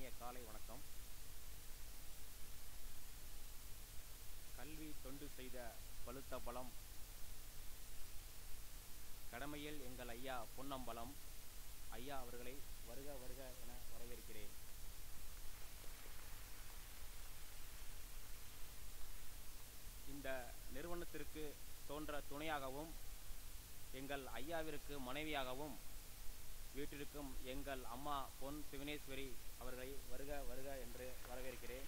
இனிய காலை வணக்கம் கல்வி தொண்டு செய்த பழுத்த பலம் கடமையில் எங்கள் ஐயா பொன்னம்பலம் ஐயா அவர்களை வருக வருக என வரவேற்கிறேன் இந்த நிறுவனத்திற்கு தோன்ற துணையாகவும் எங்கள் ஐயாவிற்கு மனைவியாகவும் வீட்டிற்கும் எங்கள் அம்மா பொன் சிவனேஸ்வரி அவர்களை வருக வருக என்று வரவேற்கிறேன்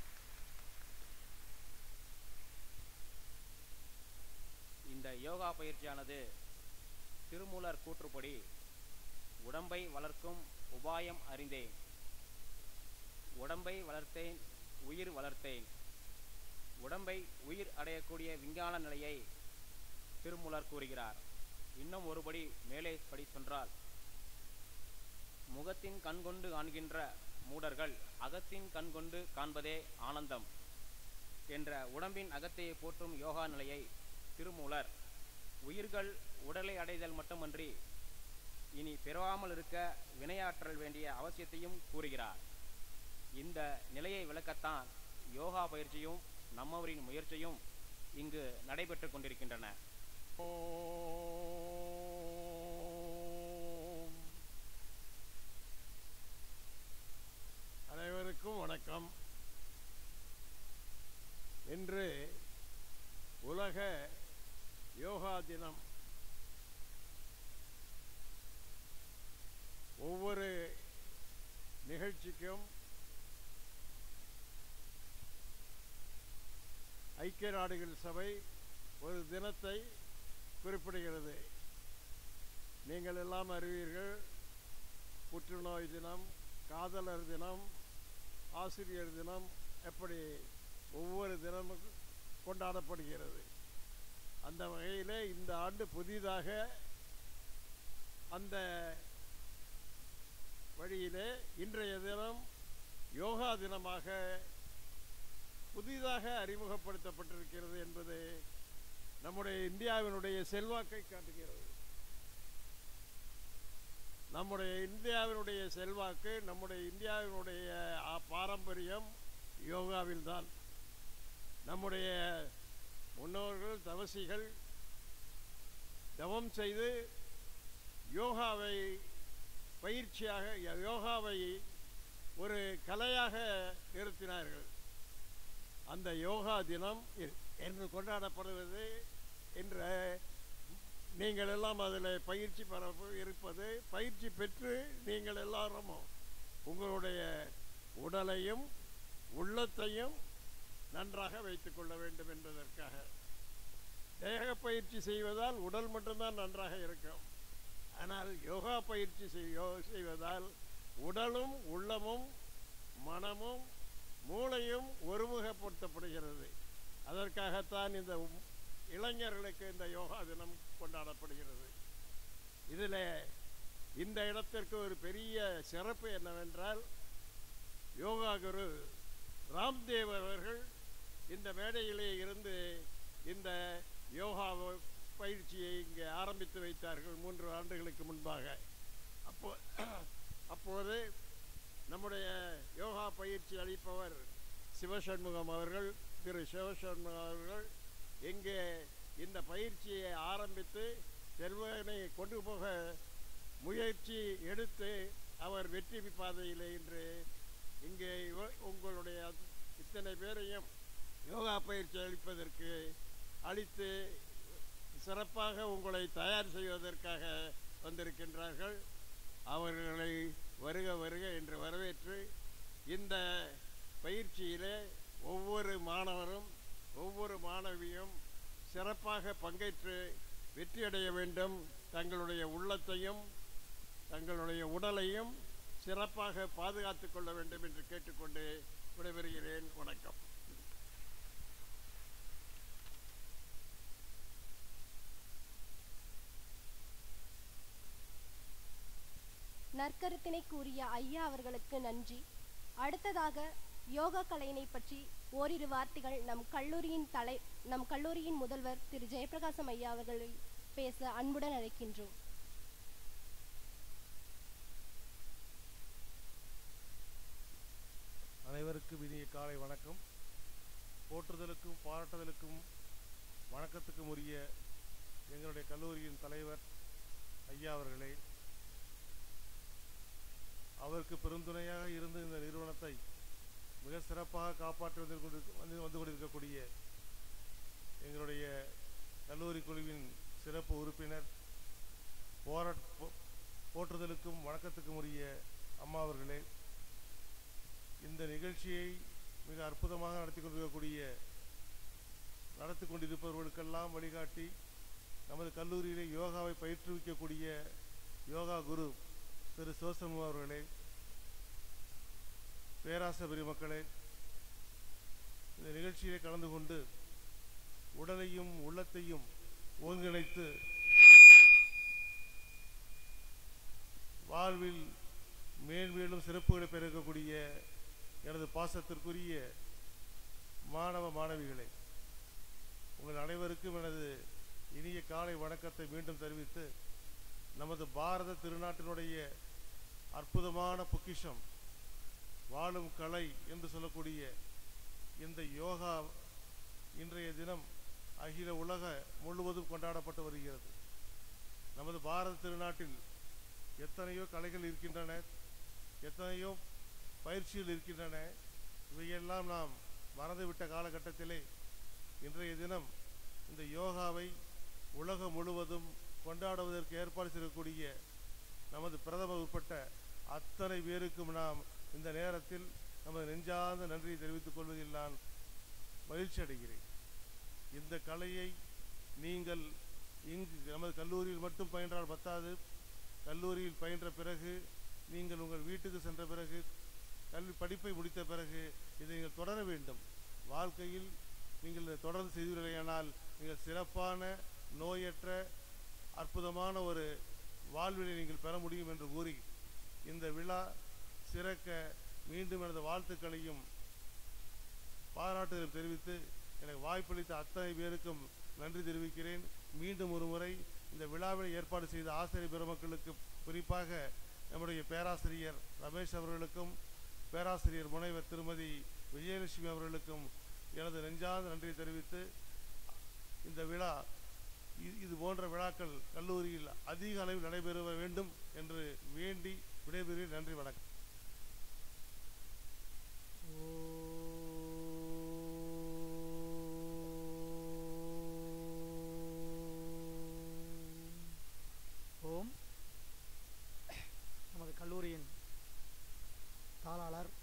இந்த யோகா பயிற்சியானது திருமூலர் கூற்றுப்படி உடம்பை வளர்க்கும் உபாயம் அறிந்தேன் உடம்பை வளர்த்தேன் உயிர் வளர்த்தேன் உடம்பை உயிர் அடையக்கூடிய விஞ்ஞான நிலையை திருமூலர் கூறுகிறார் இன்னும் ஒருபடி மேலே படி சென்றால் முகத்தின் கண்கொண்டு காண்கின்ற மூடர்கள் அகத்தின் கண்கொண்டு காண்பதே ஆனந்தம் என்ற உடம்பின் அகத்தையை போற்றும் யோகா நிலையை திருமூலர் உயிர்கள் உடலை அடைதல் மட்டுமன்றி இனி பிறவாமல் இருக்க வினையாற்றல் வேண்டிய அவசியத்தையும் கூறுகிறார் இந்த நிலையை விளக்கத்தான் யோகா பயிற்சியும் நம்மவரின் முயற்சியும் இங்கு நடைபெற்று கொண்டிருக்கின்றன ஓம். அனைவருக்கும் வணக்கம் இன்று உலக யோகா தினம் ஒவ்வொரு நிகழ்ச்சிக்கும் ஐக்கிய நாடுகள் சபை ஒரு தினத்தை குறிப்பிடுகிறது நீங்கள் எல்லாம் அறிவீர்கள் புற்றுநோய் தினம் காதலர் தினம் ஆசிரியர் தினம் எப்படி ஒவ்வொரு தினமும் கொண்டாடப்படுகிறது அந்த வகையிலே இந்த ஆண்டு புதிதாக அந்த வழியிலே இன்றைய தினம் யோகா தினமாக புதிதாக அறிமுகப்படுத்தப்பட்டிருக்கிறது என்பது நம்முடைய இந்தியாவினுடைய செல்வாக்கை காட்டுகிறது நம்முடைய இந்தியாவினுடைய செல்வாக்கு நம்முடைய இந்தியாவினுடைய ஆ, பாரம்பரியம் யோகாவில்தான் நம்முடைய முன்னோர்கள் தவசிகள் தவம் செய்து யோகாவை பயிற்சியாக யோகாவை ஒரு கலையாக நிறுத்தினார்கள் அந்த யோகா தினம் இ- என்று கொண்டாடப்படுவது என்ற நீங்கள் எல்லாம் அதில் பயிற்சி பெற இருப்பது பயிற்சி பெற்று நீங்கள் எல்லாரும் உங்களுடைய உடலையும் உள்ளத்தையும் நன்றாக வைத்துக்கொள்ள வேண்டும் என்பதற்காக தேக பயிற்சி செய்வதால் உடல் மட்டும்தான் நன்றாக இருக்கும் ஆனால் யோகா பயிற்சி செய்யோ செய்வதால் உடலும் உள்ளமும் மனமும் மூளையும் ஒருமுகப்படுத்தப்படுகிறது அதற்காகத்தான் இந்த உம்- இளைஞர்களுக்கு இந்த யோகா தினம் கொண்டாடப்படுகிறது இதில் இந்த இடத்திற்கு ஒரு பெரிய சிறப்பு என்னவென்றால் யோகா குரு ராம்தேவ் அவர்கள் இந்த மேடையிலே இருந்து இந்த யோகா வ- பயிற்சியை இங்கே ஆரம்பித்து வைத்தார்கள் மூன்று ஆண்டுகளுக்கு முன்பாக அப்போ அப்போது நம்முடைய யோகா பயிற்சி அளிப்பவர் சிவசண்முகம் அவர்கள் திரு சிவசண்முகம் அவர்கள் இங்கே இந்த பயிற்சியை ஆரம்பித்து செல்வனை கொண்டு போக முயற்சி எடுத்து அவர் வெற்றி பாதையிலே இன்று இங்கே இவ- உங்களுடைய இத்தனை பேரையும் யோகா பயிற்சி அளிப்பதற்கு அளித்து சிறப்பாக உங்களை தயார் செய்வதற்காக வந்திருக்கின்றார்கள் அவர்களை வருக வருக என்று வரவேற்று இந்த பயிற்சியிலே ஒவ்வொரு மாணவரும் ஒவ்வொரு மாணவியும் சிறப்பாக பங்கேற்று வெற்றியடைய வேண்டும் தங்களுடைய உள்ளத்தையும் தங்களுடைய உடலையும் சிறப்பாக பாதுகாத்துக் கொள்ள வேண்டும் என்று கேட்டுக்கொண்டு விடைபெறுகிறேன் வணக்கம் நற்கருத்தினை கூறிய ஐயா அவர்களுக்கு நன்றி அடுத்ததாக யோகா கலையினை பற்றி ஓரிரு வார்த்தைகள் நம் கல்லூரியின் தலை நம் கல்லூரியின் முதல்வர் திரு ஜெயபிரகாசம் ஐயா அவர்களை பேச அன்புடன் அழைக்கின்றோம் போற்றுதலுக்கும் பாராட்டுதலுக்கும் வணக்கத்துக்கும் உரிய எங்களுடைய கல்லூரியின் தலைவர் ஐயா அவர்களே அவருக்கு பெருந்துணையாக இருந்து இந்த நிறுவனத்தை மிக சிறப்பாக காப்பாற்றி வந்து கொண்டு வந்து வந்து கொண்டிருக்கக்கூடிய எங்களுடைய கல்லூரி குழுவின் சிறப்பு உறுப்பினர் போராட் போ- போற்றுதலுக்கும் வணக்கத்துக்கும் உரிய அம்மா அவர்களே இந்த நிகழ்ச்சியை மிக அற்புதமாக நடத்தி கொண்டிருக்கக்கூடிய நடத்தி கொண்டிருப்பவர்களுக்கெல்லாம் வழிகாட்டி நமது கல்லூரியிலே யோகாவை பயிற்றுவிக்கக்கூடிய யோகா குரு திரு சிவசண்முகம் அவர்களே பேராச பெருமக்களே இந்த நிகழ்ச்சியிலே கலந்து கொண்டு உடலையும் உள்ளத்தையும் ஒருங்கிணைத்து வாழ்வில் மேன்மேலும் சிறப்புகளை பெருக்கக்கூடிய எனது பாசத்திற்குரிய மாணவ மாணவிகளே உங்கள் அனைவருக்கும் எனது இனிய காலை வணக்கத்தை மீண்டும் தெரிவித்து நமது பாரத திருநாட்டினுடைய அற்புதமான பொக்கிஷம் வாழும் கலை என்று சொல்லக்கூடிய இந்த யோகா இன்றைய தினம் அகில உலக முழுவதும் கொண்டாடப்பட்டு வருகிறது நமது பாரத திருநாட்டில் எத்தனையோ கலைகள் இருக்கின்றன எத்தனையோ பயிற்சிகள் இருக்கின்றன இவையெல்லாம் நாம் மறந்துவிட்ட காலகட்டத்திலே இன்றைய தினம் இந்த யோகாவை உலகம் முழுவதும் கொண்டாடுவதற்கு ஏற்பாடு செய்யக்கூடிய நமது பிரதமர் உட்பட்ட அத்தனை பேருக்கும் நாம் இந்த நேரத்தில் நமது நெஞ்சார்ந்த நன்றியை தெரிவித்துக் கொள்வதில் நான் மகிழ்ச்சி அடைகிறேன் இந்த கலையை நீங்கள் இங்கு நமது கல்லூரியில் மட்டும் பயின்றால் பத்தாது கல்லூரியில் பயின்ற பிறகு நீங்கள் உங்கள் வீட்டுக்கு சென்ற பிறகு கல்வி படிப்பை முடித்த பிறகு இதை நீங்கள் தொடர வேண்டும் வாழ்க்கையில் நீங்கள் இதை தொடர்ந்து செய்தீர்களேயானால் நீங்கள் சிறப்பான நோயற்ற அற்புதமான ஒரு வாழ்வினை நீங்கள் பெற முடியும் என்று கூறி இந்த விழா சிறக்க மீண்டும் எனது வாழ்த்துக்களையும் பாராட்டுதலும் தெரிவித்து எனக்கு வாய்ப்பளித்த அத்தனை பேருக்கும் நன்றி தெரிவிக்கிறேன் மீண்டும் ஒரு முறை இந்த விழாவில் ஏற்பாடு செய்த ஆசிரியர் பெருமக்களுக்கு குறிப்பாக நம்முடைய பேராசிரியர் ரமேஷ் அவர்களுக்கும் பேராசிரியர் முனைவர் திருமதி விஜயலட்சுமி அவர்களுக்கும் எனது நெஞ்சார்ந்த நன்றியை தெரிவித்து இந்த விழா இ- இது போன்ற விழாக்கள் கல்லூரியில் அதிக அளவில் நடைபெற வேண்டும் என்று வேண்டி விடைபெறுகிறேன் நன்றி வணக்கம் ஓம் நமது கல்லூரியின் தாளாளர்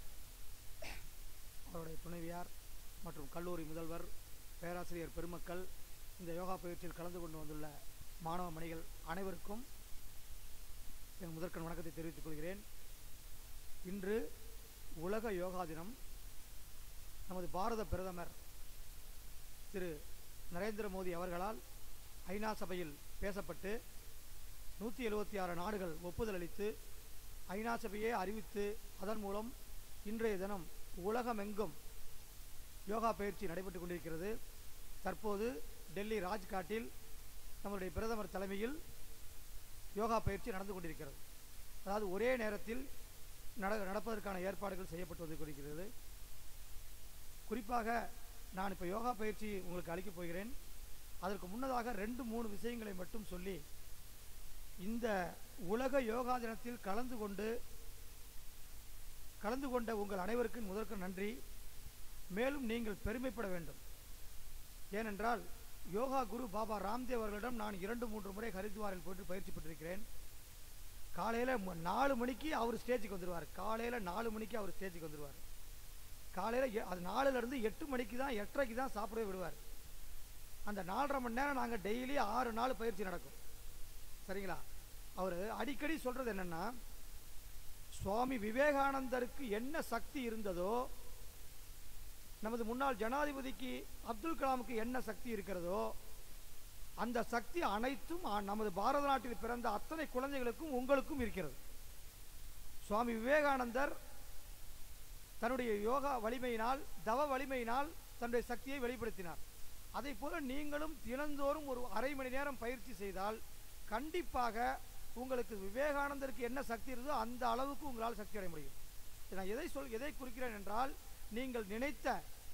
அவருடைய துணைவியார் மற்றும் கல்லூரி முதல்வர் பேராசிரியர் பெருமக்கள் இந்த யோகா பயிற்சியில் கலந்து கொண்டு வந்துள்ள மாணவ மணிகள் அனைவருக்கும் என் முதற்கண் வணக்கத்தை தெரிவித்துக் கொள்கிறேன் இன்று உலக யோகா தினம் நமது பாரத பிரதமர் திரு நரேந்திர மோடி அவர்களால் ஐநா சபையில் பேசப்பட்டு நூற்றி எழுபத்தி ஆறு நாடுகள் ஒப்புதல் அளித்து ஐநா சபையே அறிவித்து அதன் மூலம் இன்றைய தினம் உலகமெங்கும் யோகா பயிற்சி நடைபெற்று கொண்டிருக்கிறது தற்போது டெல்லி ராஜ்காட்டில் நம்முடைய பிரதமர் தலைமையில் யோகா பயிற்சி நடந்து கொண்டிருக்கிறது அதாவது ஒரே நேரத்தில் நட நடப்பதற்கான ஏற்பாடுகள் செய்யப்பட்டு வந்து கொண்டிருக்கிறது குறிப்பாக நான் இப்போ யோகா பயிற்சி உங்களுக்கு அளிக்கப் போகிறேன் அதற்கு முன்னதாக ரெண்டு மூணு விஷயங்களை மட்டும் சொல்லி இந்த உலக யோகா தினத்தில் கலந்து கொண்டு கலந்து கொண்ட உங்கள் அனைவருக்கும் முதற்கு நன்றி மேலும் நீங்கள் பெருமைப்பட வேண்டும் ஏனென்றால் யோகா குரு பாபா ராம்தேவ் அவர்களிடம் நான் இரண்டு மூன்று முறை ஹரித்வாரில் போயிட்டு பயிற்சி பெற்றிருக்கிறேன் காலையில் நாலு மணிக்கு அவர் ஸ்டேஜுக்கு வந்துடுவார் காலையில் நாலு மணிக்கு அவர் ஸ்டேஜுக்கு வந்துடுவார் காலையில் அது நாலுலேருந்து எட்டு மணிக்கு தான் எட்டரைக்கு தான் சாப்பிடவே விடுவார் அந்த நாலரை மணி நேரம் நாங்கள் டெய்லி ஆறு நாள் பயிற்சி நடக்கும் சரிங்களா அவர் அடிக்கடி சொல்கிறது என்னென்னா சுவாமி விவேகானந்தருக்கு என்ன சக்தி இருந்ததோ நமது முன்னாள் ஜனாதிபதிக்கு அப்துல் கலாமுக்கு என்ன சக்தி இருக்கிறதோ அந்த சக்தி அனைத்தும் ஆ- நமது பாரத நாட்டில் பிறந்த அத்தனை குழந்தைகளுக்கும் உங்களுக்கும் இருக்கிறது சுவாமி விவேகானந்தர் தன்னுடைய யோகா வலிமையினால் தவ வலிமையினால் தன்னுடைய சக்தியை வெளிப்படுத்தினார் அதை போல நீங்களும் தினந்தோறும் ஒரு அரை மணி நேரம் பயிற்சி செய்தால் கண்டிப்பாக உங்களுக்கு விவேகானந்தருக்கு என்ன சக்தி இருந்ததோ அந்த அளவுக்கு உங்களால் சக்தி அடைய முடியும் நான் எதை சொல் எதை குறிக்கிறேன் என்றால் நீங்கள் நினைத்த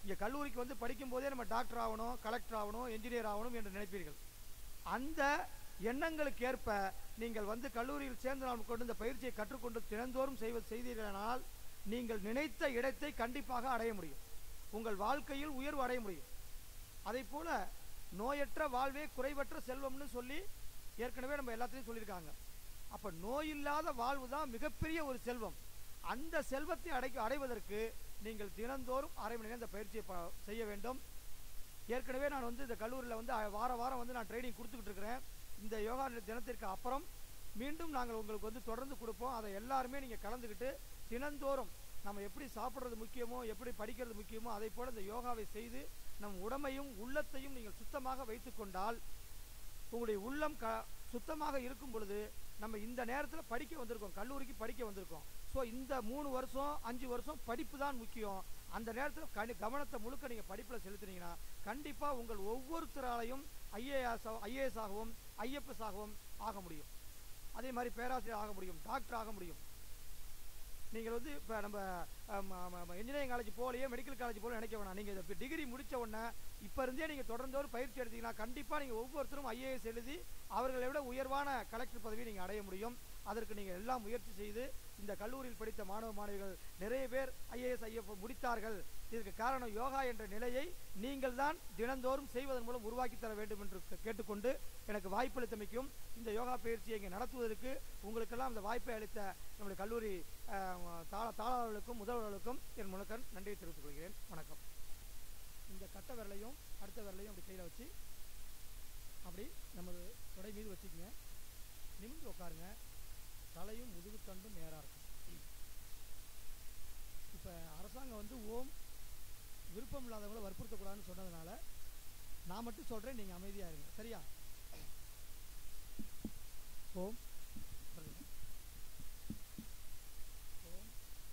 இங்கே கல்லூரிக்கு வந்து படிக்கும்போதே நம்ம டாக்டர் ஆகணும் கலெக்டர் ஆகணும் என்ஜினியர் ஆகணும் என்று நினைப்பீர்கள் அந்த எண்ணங்களுக்கு ஏற்ப நீங்கள் வந்து கல்லூரியில் சேர்ந்து நாம் கொண்டு இந்த பயிற்சியை கற்றுக்கொண்டு தினந்தோறும் செய்வது செய்தீர்களானால் நீங்கள் நினைத்த இடத்தை கண்டிப்பாக அடைய முடியும் உங்கள் வாழ்க்கையில் உயர்வு அடைய முடியும் அதை போல நோயற்ற வாழ்வே குறைவற்ற செல்வம்னு சொல்லி ஏற்கனவே நம்ம எல்லாத்தையும் சொல்லியிருக்காங்க அப்ப நோய் இல்லாத வாழ்வு தான் மிகப்பெரிய ஒரு செல்வம் அந்த செல்வத்தை அடைக்க அடைவதற்கு நீங்கள் தினந்தோறும் அரை மணி நேரம் இந்த பயிற்சியை ப- செய்ய வேண்டும் ஏற்கனவே நான் வந்து இந்த கல்லூரியில் வந்து அ- வார வாரம் வந்து நான் ட்ரைனிங் கொடுத்துக்கிட்டு இருக்கிறேன் இந்த யோகா தினத்திற்கு அப்புறம் மீண்டும் நாங்கள் உங்களுக்கு வந்து தொடர்ந்து கொடுப்போம் அதை எல்லாருமே நீங்கள் கலந்துக்கிட்டு தினந்தோறும் நம்ம எப்படி சாப்பிட்றது முக்கியமோ எப்படி படிக்கிறது முக்கியமோ அதை போல இந்த யோகாவை செய்து நம் உடமையும் உள்ளத்தையும் நீங்கள் சுத்தமாக வைத்துக்கொண்டால் உங்களுடைய உள்ளம் க சுத்தமாக இருக்கும் பொழுது நம்ம இந்த நேரத்தில் படிக்க வந்திருக்கோம் கல்லூரிக்கு படிக்க வந்திருக்கோம் ஸோ இந்த மூணு வருஷம் அஞ்சு வருஷம் படிப்பு தான் முக்கியம் அந்த நேரத்தில் கனி கவனத்தை முழுக்க நீங்கள் படிப்பில் செலுத்துனீங்கன்னா கண்டிப்பாக உங்கள் ஒவ்வொருத்தராலையும் ஐஏஎஸ் ஐஏஎஸ் ஆகவும் ஐஎஃப்எஸ் ஆகவும் ஆக முடியும் அதே மாதிரி பேராசிரியர் ஆக முடியும் டாக்டர் ஆக முடியும் நீங்கள் வந்து இப்போ நம்ம இன்ஜினியரிங் காலேஜ் போகலையே மெடிக்கல் காலேஜ் போல நினைக்க வேணாம் நீங்கள் இப்போ டிகிரி முடித்த உடனே இப்போ இருந்தே நீங்கள் தொடர்ந்து ஒரு பயிற்சி எடுத்தீங்கன்னா கண்டிப்பாக நீங்கள் ஒவ்வொருத்தரும் ஐஏஎஸ் எழுதி அவர்களை விட உயர்வான கலெக்டர் பதவியை நீங்கள் அடைய முடியும் அதற்கு நீங்கள் எல்லாம் முயற்சி செய்து இந்த கல்லூரியில் படித்த மாணவ மாணவிகள் நிறைய பேர் ஐஏஎஸ் ஐஎஃப் முடித்தார்கள் இதற்கு காரணம் யோகா என்ற நிலையை நீங்கள் தான் தினந்தோறும் செய்வதன் மூலம் உருவாக்கி தர வேண்டும் என்று கே- கேட்டுக்கொண்டு எனக்கு வாய்ப்பளித்தமைக்கும் இந்த யோகா பயிற்சியை இங்கே நடத்துவதற்கு உங்களுக்கெல்லாம் இந்த வாய்ப்பை அளித்த நம்முடைய கல்லூரி அஹ், தாள தாளாளர்களுக்கும் முதல்வர்களுக்கும் என் முழக்கன் நன்றியை தெரிவித்துக் கொள்கிறேன் வணக்கம் இந்த கட்ட விரலையும் அடுத்த விரலையும் அப்படி கையில் வச்சு அப்படி நமது தொடை மீது வச்சுக்கங்க நிமிர்ந்து உட்காருங்க தலையும் முதுகுத்தண்டும் நேராக இருக்கும் இப்போ அரசாங்கம் வந்து ஓம் விருப்பம் இல்லாதவங்கள வற்புறுத்தக்கூடாதுன்னு சொன்னதுனால நான் மட்டும் சொல்கிறேன் நீங்கள் அமைதியாக இருங்க சரியா ஓம் சொல்லுங்க. ஓம்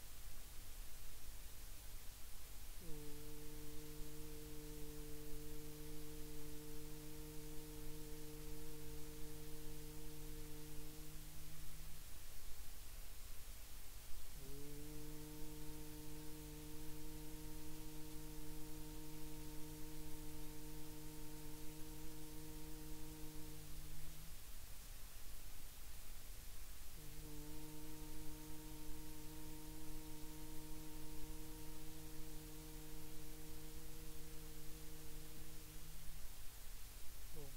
ஓம்.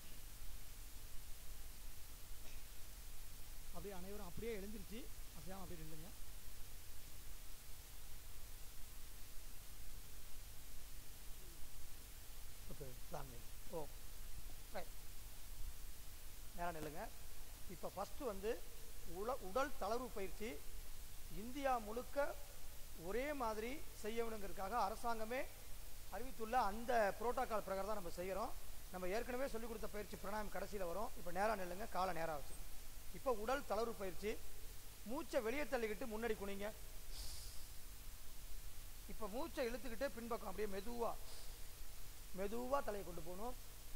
அப்படியே அனைவரும் அப்படியே எழுந்திருச்சு அசையாம அப்படியே நில்லுங்க ஓகே சாமி ஓ ரைட் நேரம் நில்லுங்க இப்போ ஃபஸ்ட்டு வந்து உல உடல் தளர்வு பயிற்சி இந்தியா முழுக்க ஒரே மாதிரி செய்யணுங்கிறதுக்காக அரசாங்கமே அறிவித்துள்ள அந்த புரோட்டோகால் பிரகாரம் தான் நம்ம செய்கிறோம் நம்ம ஏற்கனவே சொல்லிக் கொடுத்த பயிற்சி பிராணாயம் கடைசியில் வரும் இப்போ நேராக நில்லுங்க காலை நேராக வச்சு இப்போ உடல் தளர்வு பயிற்சி மூச்சை வெளியே தள்ளிக்கிட்டு முன்னாடி குனிங்க இப்போ மூச்சை இழுத்துக்கிட்டு பின்பக்கம் அப்படியே மெதுவாக மெதுவாக தலையை கொண்டு போகணும்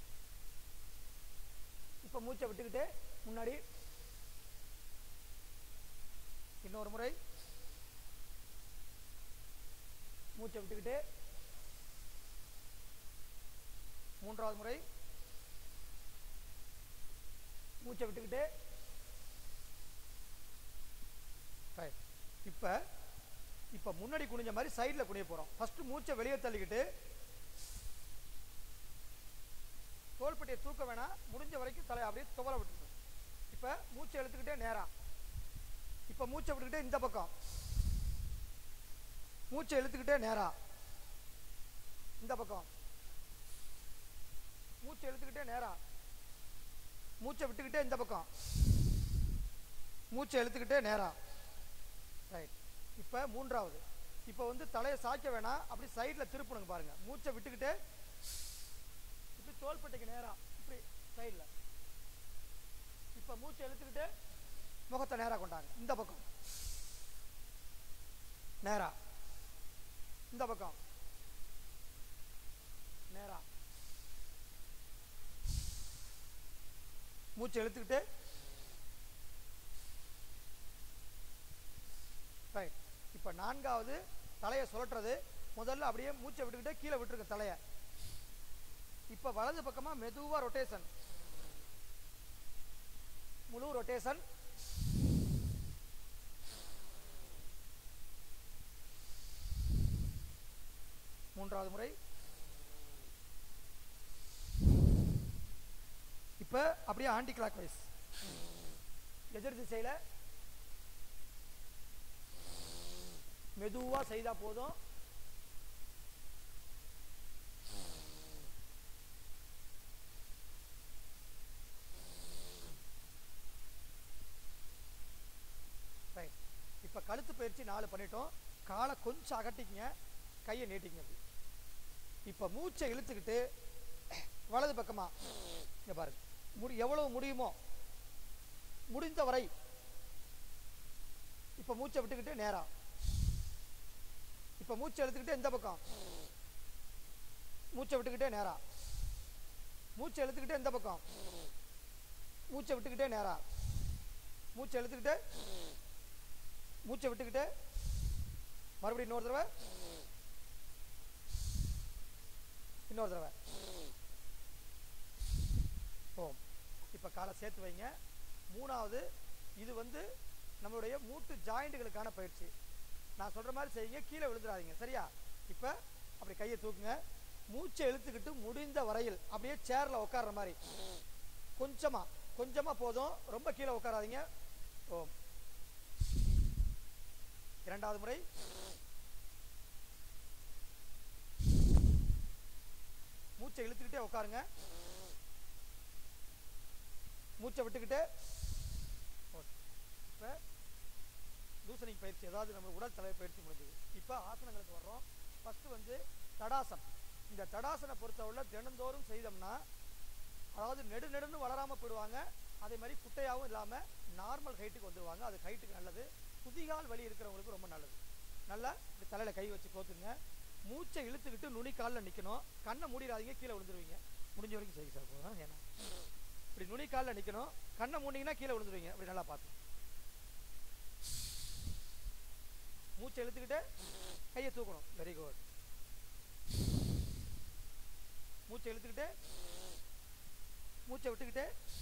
இப்போ மூச்சை விட்டுக்கிட்டு முன்னாடி இன்னொரு முறை மூச்சை விட்டுக்கிட்டு மூன்றாவது முறை மூச்சை விட்டுக்கிட்டு ரைட் இப்போ இப்போ முன்னாடி குனிஞ்ச மாதிரி சைடில் குனிய போகிறோம் ஃபஸ்ட்டு மூச்சை வெளியே தள்ளிக்கிட்டு தோள்பட்டியை தூக்க வேணாம் முடிஞ்ச வரைக்கும் தலையை அப்படியே துவர விட்டுருங்க இப்போ மூச்சை இழுத்துக்கிட்டே நேரா இப்போ மூச்சை விட்டுக்கிட்டே இந்த பக்கம் மூச்சை இழுத்துக்கிட்டே நேரா இந்த பக்கம் மூச்சை இழுத்துக்கிட்டே நேரா மூச்சை விட்டுக்கிட்டே இந்த பக்கம் மூச்சை இழுத்துக்கிட்டே நேரா ரைட் இப்போ மூன்றாவது இப்போ வந்து தலையை சாய்க்க வேணாம் அப்படி சைடில் திருப்பணுங்க பாருங்க மூச்சை விட்டுக்கிட்டு இப்படி தோள்பட்டைக்கு நேரா இப்படி சைடில் இப்போ மூச்சை இழுத்துக்கிட்டு முகத்தை நேரா கொண்டாங்க இந்த பக்கம் நேரா இந்த பக்கம் நேரா மூச்சை இழுத்துக்கிட்டு ரைட் இப்போ நான்காவது தலையை சுழற்றுறது முதல்ல அப்படியே மூச்சை விட்டுக்கிட்டே கீழே விட்டுருங்க தலையை இப்போ வலது பக்கமாக மெதுவாக ரொட்டேஷன் முழு ரொட்டேஷன் மூன்றாவது முறை இப்போ அப்படியே ஆன்டி கிளாக் வைஸ் எதிர் திசையில் மெதுவாக செய்தால் போதும் ரைட் இப்போ கழுத்து பயிற்சி நாலு பண்ணிட்டோம் காலை கொஞ்சம் அகட்டிக்கங்க கையை நீட்டிங்க அப்படி இப்போ மூச்சை இழுத்துக்கிட்டு வலது பக்கமா இங்க பாருங்க முடி எவ்வளவு முடியுமோ முடிந்த வரை இப்போ மூச்சை விட்டுக்கிட்டு நேரா இப்போ மூச்சை இழுத்துக்கிட்டு இந்த பக்கம் மூச்சை விட்டுக்கிட்டே நேரா மூச்சை இழுத்துக்கிட்டே இந்த பக்கம் மூச்சை விட்டுக்கிட்டே நேரா மூச்சை இழுத்துக்கிட்டு மூச்சை விட்டுக்கிட்டு மறுபடியும் இன்னொரு தடவை இன்னொரு தடவை ஓம் இப்போ காலை சேர்த்து வைங்க மூணாவது இது வந்து நம்மளுடைய மூட்டு ஜாயிண்ட்டுகளுக்கான பயிற்சி நான் சொல்கிற மாதிரி செய்யுங்க கீழே விழுந்துடாதீங்க சரியா இப்போ அப்படி கையை தூக்குங்க மூச்சை இழுத்துக்கிட்டு முடிந்த வரையில் அப்படியே சேரில் உட்கார்ற மாதிரி கொஞ்சமாக கொஞ்சமாக போதும் ரொம்ப கீழே உட்காராதீங்க ஓம் இரண்டாவது முறை மூச்சை இழுத்துக்கிட்டே உட்காருங்க மூச்சை விட்டுக்கிட்டு இப்போ லூசனிங் பயிற்சி அதாவது நம்ம உடல் தலை பயிற்சி முடிஞ்சது இப்போ ஆசனங்களுக்கு வர்றோம் ஃபஸ்ட்டு வந்து தடாசம் இந்த தடாசனை பொறுத்தவரை தினந்தோறும் செய்தோம்னா அதாவது நெடு நெடுன்னு வளராமல் போயிடுவாங்க அதே மாதிரி குட்டையாகவும் இல்லாமல் நார்மல் ஹைட்டுக்கு வந்துடுவாங்க அது ஹைட்டுக்கு நல்லது குதிகால் வலி இருக்கிறவங்களுக்கு ரொம்ப நல்லது நல்லா இப்படி தலையில் கை வச்சு கோத்துங்க மூச்சை இழுத்துக்கிட்டு நுனி காலில் நிற்கணும் கண்ணை மூடிடாதீங்க கீழே விழுந்துருவீங்க முடிஞ்ச வரைக்கும் செய்ய சார் போதும் ஏன்னா இப்படி நுனி காலில் நிற்கணும் கண்ணை மூடிங்கன்னா கீழே விழுந்துருவீங்க அப்படி நல்லா பார்த்து மூச்சை இழுத்துக்கிட்டு கையை தூக்கணும் வெரி குட் மூச்சை இழுத்துக்கிட்டு மூச்சை விட்டுக்கிட்டு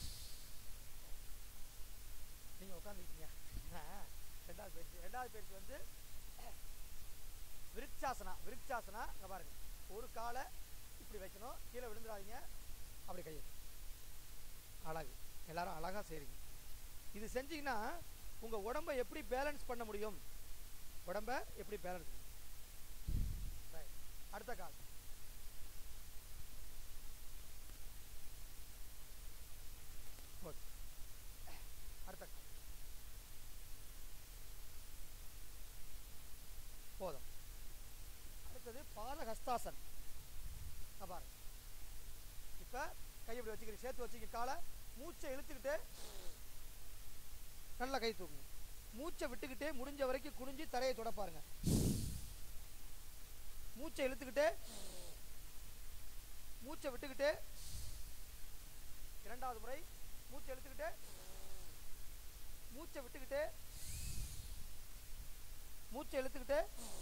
நீங்கள் உட்காந்துருக்கீங்க ரெண்டாவது பயிற்சி ரெண்டாவது பயிற்சி வந்து விருட்சாசனா விருட்சாசனா இங்க பாருங்க ஒரு காலை இப்படி வைக்கணும் கீழே விழுந்துடாதீங்க அப்படி கையை அழகு எல்லாரும் அழகா செய்றீங்க இது செஞ்சீங்கன்னா உங்க உடம்ப எப்படி பேலன்ஸ் பண்ண முடியும் உடம்ப எப்படி பேலன்ஸ் அடுத்த கால் Okay. அடுத்த கால் போதும் அடுத்தது பாதஹஸ்தாசன் இங்க பாருங்க இப்போ கை இப்படி வச்சுக்கிறீங்க சேர்த்து வச்சுக்க காலை மூச்சை இழுத்துக்கிட்டு நல்லா கை தூக்குங்க மூச்சை விட்டுக்கிட்டே முடிஞ்ச வரைக்கும் குனிஞ்சு தரையை தொட பாருங்க மூச்சை இழுத்துக்கிட்டு மூச்சை விட்டுக்கிட்டு இரண்டாவது முறை மூச்சை இழுத்துக்கிட்டு மூச்சை விட்டுக்கிட்டு மூச்சை இழுத்துக்கிட்டு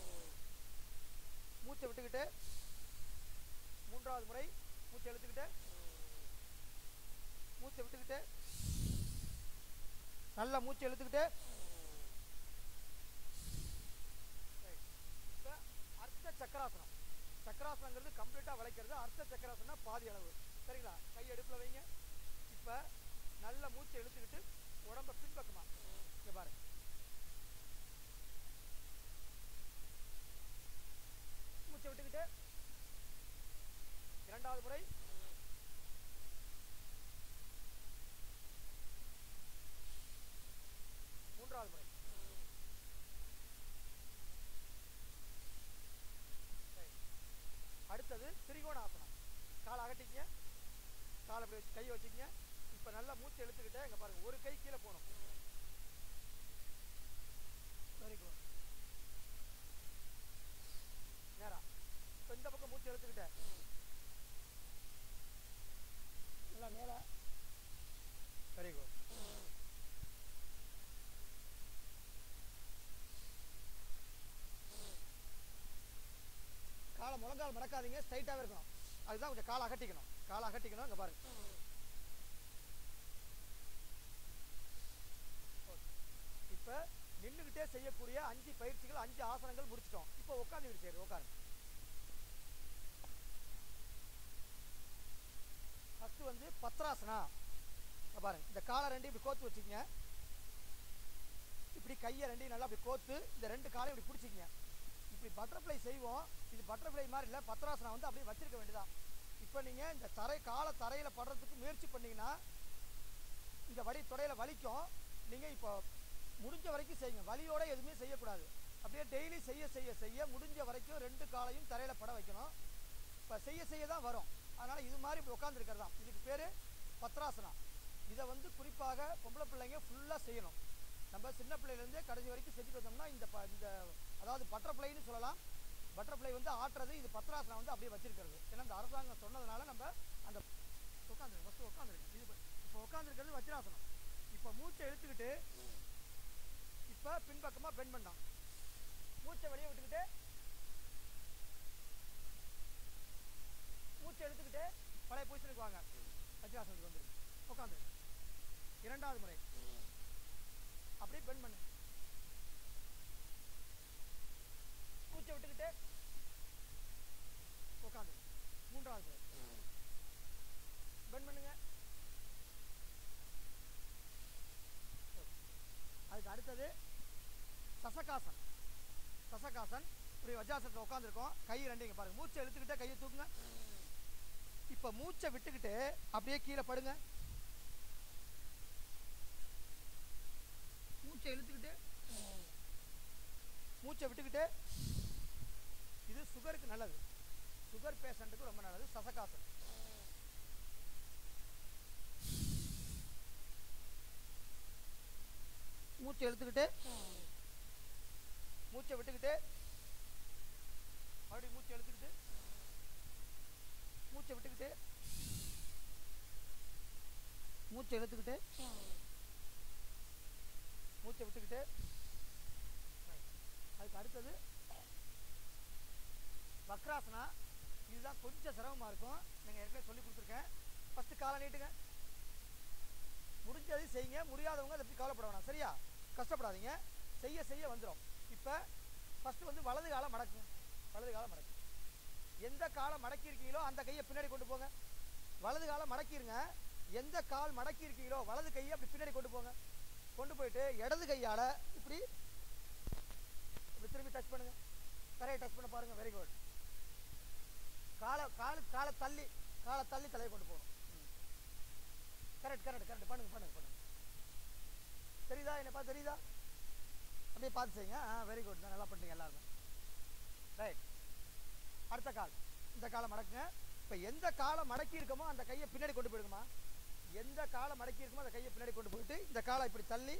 மூச்சை விட்டுக்கிட்டு மூன்றாவது முறை மூச்சை இழுத்துக்கிட்டு மூச்சை விட்டுக்கிட்டு நல்லா மூச்சை இழுத்துக்கிட்டு Right. இப்ப அர்த்த சக்கராசனம் சக்கராசனங்கிறது கம்ப்ளீட்டா வளைக்கிறது அர்த்த சக்கராசனா பாதி அளவு சரிங்களா கை அடுப்புல வைங்க இப்ப நல்ல மூச்சை இழுத்துக்கிட்டு உடம்ப பின்பக்கமா இங்க பாருங்க மூச்சை விட்டுக்கிட்டு இரண்டாவது முறை மூன்றாவது முறை Right. அடுத்தது திரிகோணாசனம் காலை அகட்டிக்கங்க காலை அப்படி வச்சு கையை வச்சுக்கங்க இப்போ நல்லா மூச்சை இழுத்துக்கிட்டே இங்க பாருங்க ஒரு கை கீழே போகணும் வெரி குட் நேரா இப்போ இந்த பக்கம் மூச்சை இழுத்துக்கிட்டே நல்லா மேலே வெரி குட் கால் மடக்காதீங்க ஸ்ட்ரைட்டாகவே இருக்கணும் அதுதான் கொஞ்சம் கால் அகட்டிக்கணும் கால் அகட்டிக்கணும் இங்கே பாருங்க இப்போ நின்றுக்கிட்டே செய்யக்கூடிய அஞ்சு பயிற்சிகள் அஞ்சு ஆசனங்கள் முடிச்சிட்டோம் இப்போ உட்காந்து சரி உட்காருங்க ஃபஸ்ட்டு வந்து பத்ராசனா இங்க பாருங்க இந்த காலை ரெண்டையும் இப்படி கோத்து வச்சுக்கங்க இப்படி கையை ரெண்டையும் நல்லா அப்படி கோத்து இந்த ரெண்டு காலையும் இப்படி பிடிச்சிக்கங்க இப்படி பட்டர்ஃப்ளை செய்வோம் இது பட்டர்ஃப்ளை மாதிரி இல்லை பத்ராசனா வந்து அப்படியே வச்சிருக்க வேண்டியதான் இப்போ நீங்கள் இந்த தரை காலை தரையில் படுறதுக்கு முயற்சி பண்ணீங்கன்னா இங்கே வலி தொடையில் வலிக்கும் நீங்கள் இப்போ முடிஞ்ச வரைக்கும் செய்யுங்க வலியோட எதுவுமே செய்யக்கூடாது அப்படியே டெய்லி செய்ய செய்ய செய்ய முடிஞ்ச வரைக்கும் ரெண்டு காலையும் தரையில் பட வைக்கணும் இப்போ செய்ய செய்ய தான் வரும் அதனால் இது மாதிரி இப்படி உட்காந்துருக்கிறது தான் இதுக்கு பேர் பத்ராசனா இதை வந்து குறிப்பாக பொம்பளை பிள்ளைங்க ஃபுல்லாக செய்யணும் நம்ம சின்ன பிள்ளையிலேருந்தே கடைசி வரைக்கும் செஞ்சுட்டு வந்தோம்னா இந்த ப இந்த அதாவது பட்டர்ஃப்ளைன்னு சொல்லலாம் பட்டர்ஃப்ளை வந்து ஆட்டுறது இது பத்ராசனம் வந்து அப்படியே வச்சிருக்கிறது ஏன்னா இந்த அரசாங்கம் சொன்னதுனால நம்ம அந்த உட்காந்துருக்கு ஃபஸ்ட்டு உட்காந்துருக்கு இது இப்போ உட்காந்துருக்கிறது வஜ்ராசனம் இப்போ மூச்சை இழுத்துக்கிட்டு இப்போ பின்பக்கமாக பெண்ட் பண்ணோம் மூச்சை வெளியே விட்டுக்கிட்டு மூச்சை இழுத்துக்கிட்டு பழைய பொசிஷனுக்கு வாங்க வஜ்ராசனத்துக்கு வந்துருக்கு உட்காந்து இரண்டாவது முறை அப்படியே பெண்ட் பண்ணு மூச்சை விட்டுக்கிட்டு உட்காந்து மூன்றாவது முறை பெண்ட் பண்ணுங்க அதுக்கு அடுத்தது சசகாசன் சசகாசன் இப்படி வஜ்ராசனத்தில் உட்காந்துருக்கோம் கை ரெண்டு இங்கே பாருங்க மூச்சை இழுத்துக்கிட்டே கையை தூக்குங்க இப்போ மூச்சை விட்டுக்கிட்டு அப்படியே கீழே படுங்க மூச்சை இழுத்துக்கிட்டு மூச்சை விட்டுக்கிட்டு இது சுகருக்கு நல்லது சுகர் பேஷண்ட்டுக்கு ரொம்ப நல்லது சசகாசன் மூச்சை இழுத்துக்கிட்டு மூச்சை விட்டுக்கிட்டு மறுபடியும் மூச்சை இழுத்துக்கிட்டு மூச்சை விட்டுக்கிட்டு மூச்சை இழுத்துக்கிட்டு மூச்சை விட்டுக்கிட்டு அதுக்கு அடுத்தது வக்ராசனா இதுதான் கொஞ்சம் சிரமமாக இருக்கும் நீங்கள் ஏற்கனவே சொல்லி கொடுத்துருக்கேன் ஃபஸ்ட்டு காலை நீட்டுங்க முடிஞ்சதை செய்யுங்க முடியாதவங்க அதை பற்றி கவலைப்பட வேணாம் சரியா கஷ்டப்படாதீங்க செய்ய செய்ய வந்துடும் இப்போ ஃபஸ்ட்டு வந்து வலது காலை மடக்குங்க வலது காலை மடக்கு எந்த காலை மடக்கி இருக்கீங்களோ அந்த கையை பின்னாடி கொண்டு போங்க வலது காலை மடக்கிருங்க எந்த கால் மடக்கி இருக்கீங்களோ வலது கையை அப்படி பின்னாடி கொண்டு போங்க கொண்டு போயிட்டு இடது கையால் இப்படி இப்படி திரும்பி டச் பண்ணுங்க தரையை டச் பண்ண பாருங்க வெரி குட் காலை காலு காலை தள்ளி காலை தள்ளி தலையை கொண்டு போகணும் கரெக்ட் கரெக்ட் கரெக்ட் பண்ணுங்க பண்ணுங்க பண்ணுங்க தெரியுதா என்ன பார்த்து தெரியுதா அப்படியே பார்த்து செய்யுங்க ஆ வெரி குட் நல்லா பண்ணுறீங்க எல்லாருமே ரைட் அடுத்த கால் இந்த காலை மடக்குங்க இப்போ எந்த காலை மடக்கி இருக்கமோ அந்த கையை பின்னாடி கொண்டு போயிடுங்கம்மா எந்த காலை மடக்கி இருக்குமோ அந்த கையை பின்னாடி கொண்டு போயிட்டு இந்த காலை இப்படி தள்ளி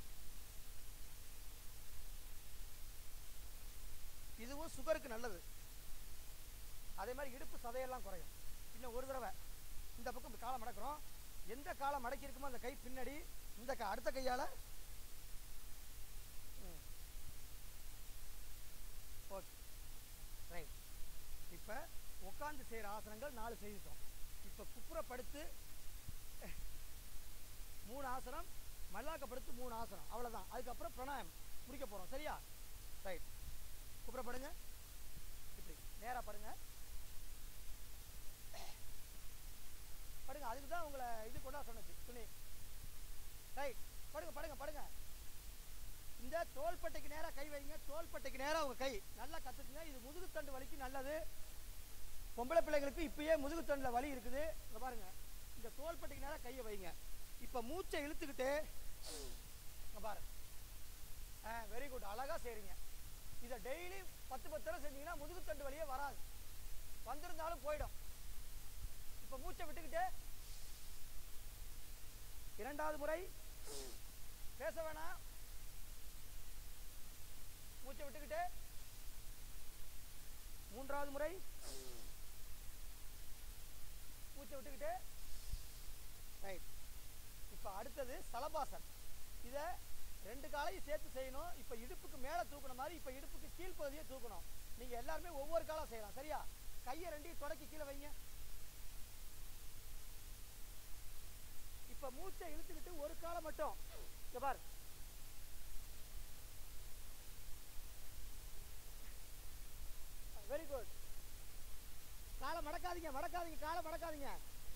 இதுவும் சுகருக்கு நல்லது அதே மாதிரி இடுப்பு சதையெல்லாம் குறையும் இன்னும் ஒரு தடவை இந்த பக்கம் இப்படி காலை மடக்கிறோம் எந்த காலை மடக்கி இருக்குமோ அந்த கை பின்னாடி இந்த கை அடுத்த கையால் ஓகே ரைட் இப்போ உட்காந்து செய்கிற ஆசனங்கள் நாலு செய்துட்டோம் இப்போ குப்புறப்படுத்து மூணு ஆசனம் மல்லாக்கப்படுத்து மூணு ஆசனம் அவ்வளோதான் அதுக்கப்புறம் பிராணாயம் முடிக்க போகிறோம் சரியா ரைட் குப்புறப்படுங்க இப்படி நேராக படுங்க படுங்க அதுக்கு தான் உங்களை இது கொண்டா சொன்னது துணி ரைட் படுங்க படுங்க படுங்க இந்த தோள்பட்டைக்கு நேராக கை வைங்க தோள்பட்டைக்கு நேராக உங்கள் கை நல்லா கற்றுக்குங்க இது முதுகுத்தண்டு வலிக்கு நல்லது பொம்பளை பிள்ளைங்களுக்கு இப்பயே முதுகுத்தண்டில் வலி இருக்குது இங்கே பாருங்க இந்த தோள்பட்டைக்கு நேராக கையை வைங்க இப்போ மூச்சை இழுத்துக்கிட்டு இங்கே பாருங்க ஆ வெரி குட் அழகாக செய்கிறீங்க இதை டெய்லி பத்து பத்து தடவை செஞ்சீங்கன்னா முதுகுத்தண்டு வலியே வராது வந்திருந்தாலும் போயிடும் இப்போ மூச்சை விட்டுக்கிட்டு இரண்டாவது முறை பேச வேணாம் மூச்சை விட்டுக்கிட்டு மூன்றாவது முறை மூச்சை விட்டுக்கிட்டு ரைட் இப்போ அடுத்தது சலபாசன் இதை ரெண்டு காலையும் சேர்த்து செய்யணும் இப்போ இடுப்புக்கு மேலே தூக்கணும் மாதிரி இப்போ இடுப்புக்கு கீழ்ப்பகுதியை தூக்கணும் நீங்கள் எல்லாருமே ஒவ்வொரு காலம் செய்யலாம் சரியா கையை ரெண்டையும் தொடக்கி கீழே வைங்க இப்ப மூச்சை இழுத்துக்கிட்டு ஒரு காலை மட்டும் இங்க பார் வெரி குட் காலை மடக்காதீங்க மடக்காதீங்க காலை மடக்காதீங்க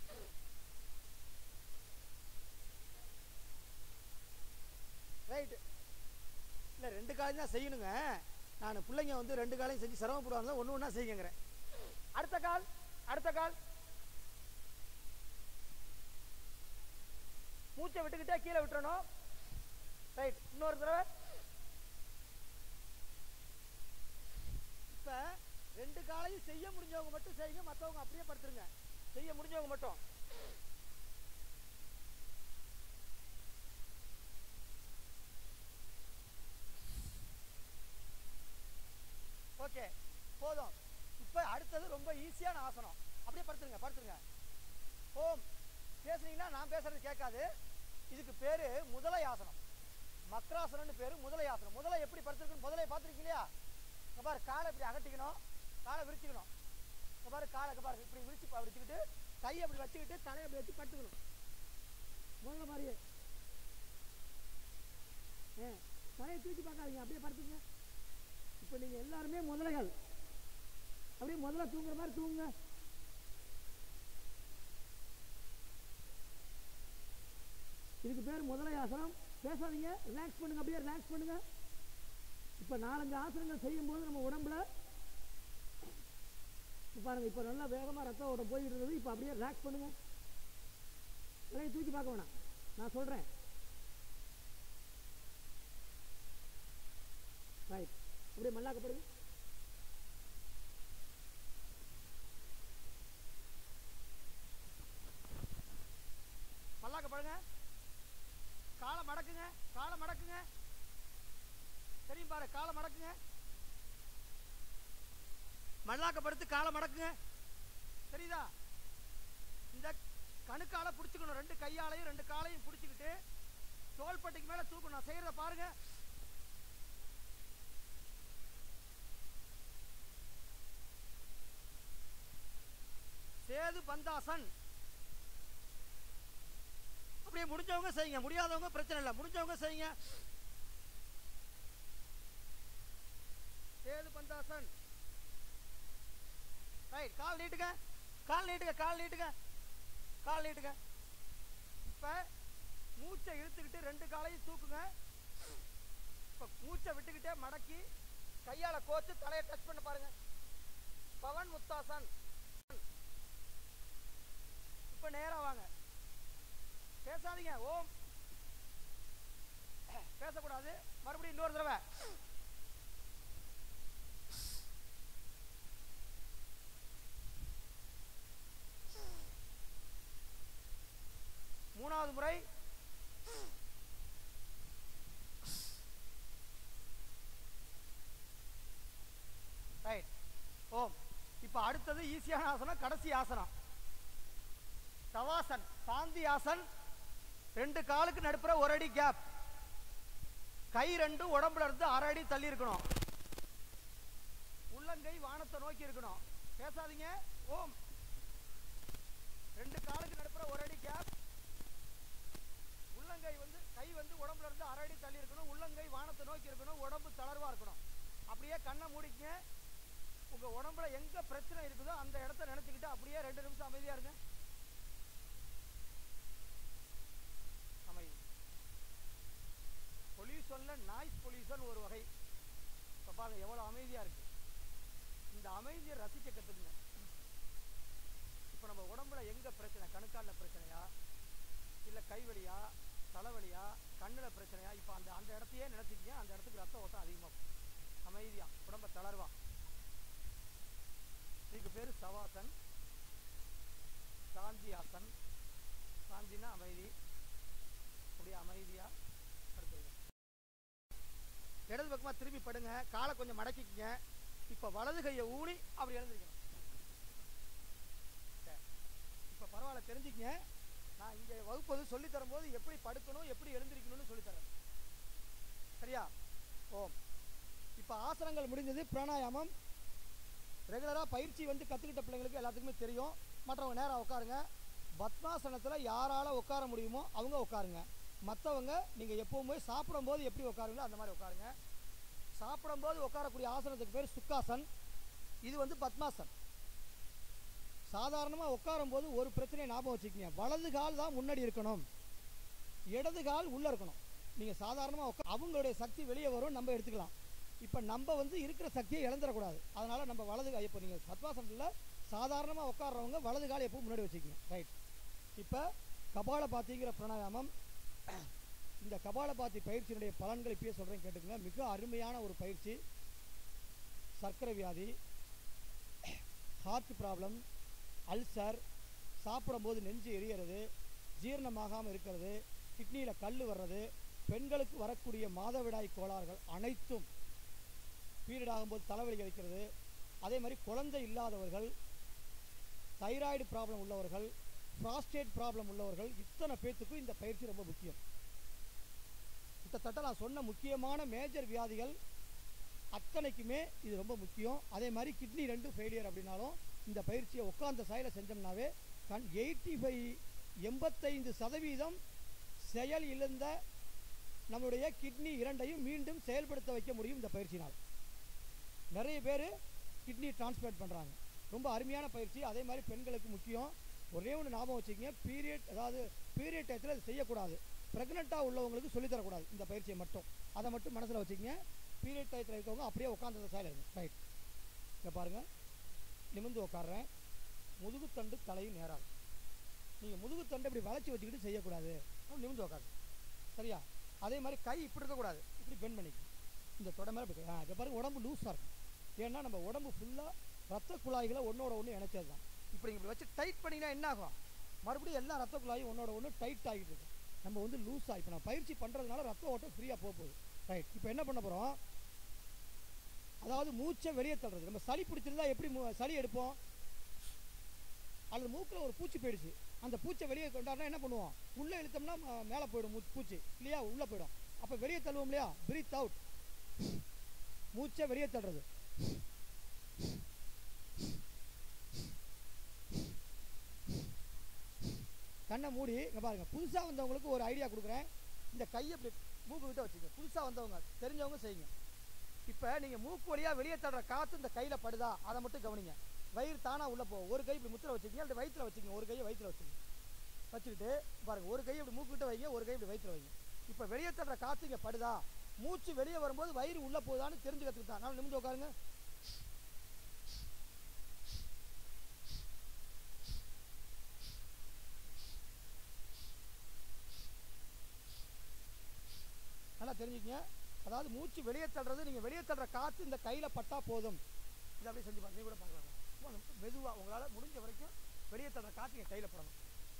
ரைட் இல்லை ரெண்டு காலையும் தான் செய்யணுங்க நான் பிள்ளைங்க வந்து ரெண்டு காலையும் செஞ்சு சிரமப்படுவாங்க ஒன்று ஒன்றா செய்யுங்கிறேன் அடுத்த கால் அடுத்த கால் மூச்சை விட்டுக்கிட்டே கீழே விட்டுறணும் ரைட் இன்னொரு தடவை இப்போ ரெண்டு காலையும் செய்ய முடிஞ்சவங்க மட்டும் செய்யுங்க மற்றவங்க அப்படியே படுத்துருங்க செய்ய முடிஞ்சவங்க மட்டும் ஓகே போதும் இப்போ அடுத்தது ரொம்ப ஈஸியான ஆசனம் அப்படியே படுத்துருங்க படுத்துருங்க ஓம் பேசுனீங்கன்னா நான் பேசுறது கேட்காது இதுக்கு பேரு முதலை ஆசனம் மக்ராசனம்னு பேரு முதலை ஆசனம் முதலை எப்படி படுத்துருக்குன்னு முதலையை பார்த்துருக்கீங்க இல்லையா இங்க பாரு காலை இப்படி அகட்டிக்கணும் காலை விரிச்சுக்கணும் இங்க பாரு காலை இங்க பாரு இப்படி விரிச்சு பா- வச்சுக்கிட்டு கையை அப்படி வச்சுக்கிட்டு தலையை அப்படி வச்சு படுத்துக்கணும் முதல்ல மாதிரியே ஏ தலையை தூக்கி பார்க்காதீங்க அப்படியே படுத்துங்க இப்போ நீங்க எல்லாருமே முதலைகள் அப்படியே முதல்ல தூங்குற மாதிரி தூங்குங்க இதுக்கு பேர் முதலை ஆசனம் பேசாதீங்க ரிலாக்ஸ் பண்ணுங்க அப்படியே ரிலாக்ஸ் பண்ணுங்க இப்போ நாலஞ்சு ஆசனங்கள் செய்யும்போது நம்ம உடம்புல இப்ப பாருங்க இப்போ நல்லா வேகமாக ரத்த ஓட்டம் போயிட்டு இருந்தது இப்போ அப்படியே ரிலாக்ஸ் பண்ணுங்க தலையை தூக்கி பார்க்க வேணாம் நான் சொல்கிறேன் ரைட் அப்படியே மல்லாக்கப்படுங்க மல்லாக்கப்படுங்க காலை மடக்குங்க காலை மடக்குங்க தெரியும் பாரு காலை மடக்குங்க மல்லாக்கப்படுத்து காலை மடக்குங்க தெரியுதா இந்த கணுக்கால பிடிச்சுக்கணும் ரெண்டு கையாலையும் ரெண்டு காலையும் பிடிச்சிக்கிட்டு தோள்பட்டைக்கு மேல தூக்கணும் நான் செய்யறத பாருங்க சேது பந்தாசன் அப்படியே முடிஞ்சவங்க செய்யுங்க முடியாதவங்க பிரச்சனை இல்லை முடிஞ்சவங்க செய்யுங்க சேது பந்தாசன் ரைட் கால் நீட்டுங்க கால் நீட்டுங்க கால் நீட்டுங்க கால் நீட்டுங்க இப்ப மூச்சை இழுத்துக்கிட்டு ரெண்டு காலையும் தூக்குங்க இப்ப மூச்சை விட்டுக்கிட்டே மடக்கி கையால கோத்து தலையை டச் பண்ண பாருங்க பவன் முத்தாசன் இப்ப நேரா வாங்க பேசாதீங்க ஓம் பேசக்கூடாது மறுபடியும் இன்னொரு தடவை மூணாவது முறை ரைட் ஓம் இப்போ அடுத்தது ஈஸியான ஆசனம் கடைசி ஆசனம் தவாசன் சாந்தி ஆசன் ரெண்டு காலுக்கு நடுப்புற ஒரு அடி கேப் கை ரெண்டும் உடம்புல இருந்து அரை அடி தள்ளி இருக்கணும் உள்ளங்கை வானத்தை நோக்கி இருக்கணும் பேசாதீங்க ஓம் ரெண்டு காலுக்கு நடுப்புற ஒரு அடி கேப் உள்ளங்கை வந்து கை வந்து உடம்புல இருந்து அரை அடி தள்ளி இருக்கணும் உள்ளங்கை வானத்தை நோக்கி இருக்கணும் உடம்பு தளர்வா இருக்கணும் அப்படியே கண்ணை மூடிக்கங்க உங்க உடம்புல எங்க பிரச்சனை இருக்குதோ அந்த இடத்த நினைச்சுக்கிட்டு அப்படியே ரெண்டு நிமிஷம் அமைதியா இருங்க அமைதி பொல்யூஷன்ல நாய்ஸ் பொல்யூஷன் ஒரு வகை இப்ப பாருங்க எவ்வளவு அமைதியா இருக்கு இந்த அமைதியை ரசிக்க கத்துக்குங்க இப்ப நம்ம உடம்புல எங்க பிரச்சனை கணுக்கால்ல பிரச்சனையா இல்ல கைவலியா தலைவலியா கண்ணுல பிரச்சனையா இப்ப அந்த அந்த இடத்தையே நினைச்சுக்கங்க அந்த இடத்துக்கு ரத்த ஓட்டம் அதிகமா போகும். அமைதியா உடம்ப தளர்வா இதுக்கு பேரு சவாசன் சாந்தி ஆசன் சாந்தினா அமைதி அப்படியே அமைதியா படுத்துருங்க இடது பக்கமா திரும்பி படுங்க காலை கொஞ்சம் மடக்கிக்கங்க இப்ப வலது கையை ஊனி அப்படி எழுந்திருக்கணும் சரி. இப்ப பரவாயில்ல தெரிஞ்சுக்கங்க நான் இங்க வகுப்பு வந்து சொல்லி தரும்போது எப்படி படுக்கணும் எப்படி எழுந்திருக்கணும்னு சொல்லி தரேன் சரியா ஓம் இப்ப ஆசனங்கள் முடிஞ்சது பிராணாயாமம் ரெகுலராக பயிற்சி வந்து கற்றுக்கிட்ட பிள்ளைங்களுக்கு எல்லாத்துக்குமே தெரியும் மற்றவங்க நேராக உட்காருங்க பத்மாசனத்தில் யாரால் உட்கார முடியுமோ அவங்க உட்காருங்க மற்றவங்க நீங்கள் எப்பவுமே சாப்பிடும்போது எப்படி உட்காருங்களோ அந்த மாதிரி உட்காருங்க சாப்பிடும்போது உட்காரக்கூடிய ஆசனத்துக்கு பேர் சுக்காசன் இது வந்து பத்மாசன் சாதாரணமாக உட்காரும்போது ஒரு பிரச்சனையை ஞாபகம் வச்சுக்கோங்க வலது கால் தான் முன்னாடி இருக்கணும் இடது கால் உள்ளே இருக்கணும் நீங்கள் சாதாரணமாக உட்கா அவங்களுடைய சக்தி வெளியே வரும் நம்ம எடுத்துக்கலாம் இப்போ நம்ம வந்து இருக்கிற சக்தியை இழந்துடக்கூடாது அதனால் நம்ம வலது கால் இப்போ நீங்கள் பத்மாசனத்தில் சாதாரணமாக உட்கார்றவங்க வலது கால் எப்பவும் முன்னாடி வச்சுக்கோங்க ரைட் இப்போ கபாலபாத்திங்கிற பிராணாயாமம் இந்த கபாலபாத்தி பயிற்சியினுடைய பலன்களை இப்பயே சொல்கிறேன் கேட்டுக்கங்க மிக அருமையான ஒரு பயிற்சி சர்க்கரை வியாதி ஹார்ட் ப்ராப்ளம் அல்சர் சாப்பிடும்போது நெஞ்சு எரியறது ஜீரணமாகாமல் இருக்கிறது கிட்னியில் கல் வர்றது பெண்களுக்கு வரக்கூடிய மாதவிடாய் கோளாறுகள் அனைத்தும் பீரியட் ஆகும்போது தலைவலி கிடைக்கிறது அதே மாதிரி குழந்தை இல்லாதவர்கள் தைராய்டு ப்ராப்ளம் உள்ளவர்கள் ப்ராஸ்டேட் ப்ராப்ளம் உள்ளவர்கள் இத்தனை பேர்த்துக்கும் இந்த பயிற்சி ரொம்ப முக்கியம் கிட்டத்தட்ட நான் சொன்ன முக்கியமான மேஜர் வியாதிகள் அத்தனைக்குமே இது ரொம்ப முக்கியம் அதே மாதிரி கிட்னி ரெண்டும் ஃபெயிலியர் அப்படின்னாலும் இந்த பயிற்சியை உட்கார்ந்த சாயில செஞ்சோம்னாவே கண் எயிட்டி ஃபைவ் எண்பத்தைந்து சதவீதம் செயல் இழந்த நம்மளுடைய கிட்னி இரண்டையும் மீண்டும் செயல்படுத்த வைக்க முடியும் இந்த பயிற்சினால் நிறைய பேர் கிட்னி டிரான்ஸ்பிளான்ட் பண்ணுறாங்க ரொம்ப அருமையான பயிற்சி அதே மாதிரி பெண்களுக்கு முக்கியம் ஒரே ஒன்று ஞாபகம் வச்சுக்கோங்க பீரியட் அதாவது பீரியட் டயத்தில் அது செய்யக்கூடாது ப்ரெக்னெண்ட்டாக உள்ளவங்களுக்கு சொல்லித் தரக்கூடாது இந்த பயிற்சியை மட்டும் அதை மட்டும் மனசில் வச்சுக்கோங்க பீரியட் டயத்தில் இருக்கவங்க அப்படியே உட்காந்து சாயல் இருங்க ரைட் இங்கே பாருங்கள் நிமிர்ந்து உட்காடுறேன் முதுகுத்தண்டு தலையும் நேராகும் நீங்கள் முதுகுத்தண்டை இப்படி வளைச்சி வச்சுக்கிட்டு செய்யக்கூடாது அப்படி நிமிர்ந்து உட்காரு சரியா அதே மாதிரி கை இப்படி இருக்கக்கூடாது இப்படி பெண்ட் பண்ணிக்கணும் இந்த தொடை மேலே இப்படி ஆ இப்போ பாருங்க உடம்பு லூஸாக இருக்கும் ஏன்னா நம்ம உடம்பு ஃபுல்லாக ரத்த குழாய்களை ஒன்றோட ஒன்று இணைச்சது தான் இப்போ நீங்கள் இப்படி வச்சு டைட் பண்ணிங்கன்னா என்ன ஆகும் மறுபடியும் எல்லா ரத்த குழாயும் ஒன்றோட ஒன்று டைட் ஆகிட்டு இருக்கும் நம்ம வந்து லூஸாக இப்போ நான் பயிற்சி பண்ணுறதுனால ரத்த ஓட்டம் ஃப்ரீயாக போக போகுது ரைட் இப்போ என்ன பண்ண போகிறோம் அதாவது மூச்சை வெளியே தள்ளுறது நம்ம சளி பிடிச்சிருந்தா எப்படி மூ- சளி எடுப்போம் அல்லது மூக்கில் ஒரு பூச்சி போயிடுச்சு அந்த பூச்சை வெளியே கொண்டாடினா என்ன பண்ணுவோம் உள்ளே இழுத்தோம்னா ம- மேலே போயிடும் மூ- பூச்சி இல்லையா உள்ளே போயிடும் அப்போ வெளியே தள்ளுவோம் இல்லையா பிரீத் அவுட் மூச்சை வெளியே தள்ளுறது கண்ணை மூடி இங்கே பாருங்க புதுசாக வந்தவங்களுக்கு ஒரு ஐடியா கொடுக்குறேன் இந்த கையை இப்படி மூக்கு கிட்ட வச்சுங்க புதுசாக வந்தவங்க தெரிஞ்சவங்க செய்யுங்க இப்போ நீங்கள் மூக்கு வழியாக வெளியே தள்ளுற காற்று இந்த கையில் படுதா அதை மட்டும் கவனிங்க வயிறு தானாக உள்ளே போகும் ஒரு கை இப்படி முத்திர வச்சுக்கங்க அப்படி வயிற்றுல வச்சுக்கங்க ஒரு கையை வயிற்றுல வச்சுக்கங்க வச்சுக்கிட்டு பாருங்க ஒரு கை இப்படி மூக்கு கிட்ட வைங்க ஒரு கை இப்படி வயிற்றுல வைங்க இப்போ வெளியே தள்ளுற காற்று இங்கே படுதா மூச்சு வெளியே வரும்போது வயிறு உள்ளே போகுதான்னு தெரிஞ்சுக்கிறதுக்கு தான் நான் நிமிந்து உட்காருங்க நல்லா தெரிஞ்சுக்கங்க அதாவது மூச்சு வெளியே தள்ளுறது நீங்கள் வெளியே தள்ளுற காற்று இந்த கையில் பட்டா போதும் இதை அப்படியே செஞ்சு பாருங்க நீ கூட பார்க்கலாம் சும்மா மெதுவாக உங்களால் முடிஞ்ச வரைக்கும் வெளியே தள்ளுற காற்று என் கையில் படணும்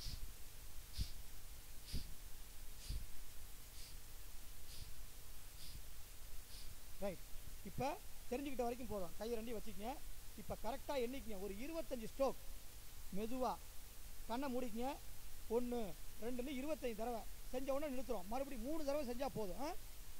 ரைட் இப்போ தெரிஞ்சுக்கிட்ட வரைக்கும் போதும் கையை ரெண்டையும் வச்சுக்கங்க இப்போ கரெக்டாக எண்ணிக்கங்க ஒரு இருபத்தஞ்சி ஸ்ட்ரோக் மெதுவாக கண்ணை மூடிக்கங்க ஒன்று ரெண்டுன்னு இருபத்தஞ்சு தடவை செஞ்ச உடனே நிறுத்துறோம் மறுபடியும் மூணு தடவை செஞ்சால் போதும் ஆ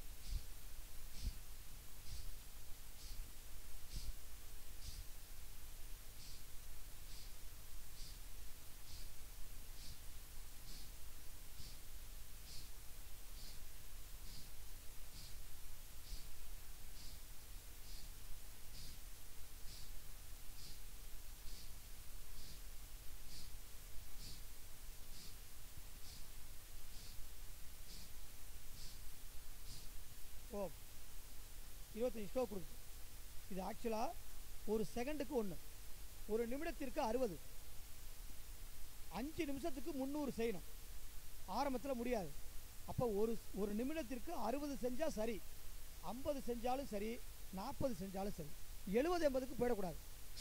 ஓ இருபத்தஞ்சி ஸ்டோக் கொடுக்கு இது ஆக்சுவலாக ஒரு செகண்டுக்கு ஒன்று ஒரு நிமிடத்திற்கு அறுபது அஞ்சு நிமிஷத்துக்கு முந்நூறு செய்யணும் ஆரம்பத்தில் முடியாது அப்போ ஒரு ஒரு நிமிடத்திற்கு அறுபது செஞ்சால் சரி ஐம்பது செஞ்சாலும் சரி நாற்பது செஞ்சாலும் சரி எழுபது எண்பதுக்கு போயிடக்கூடாது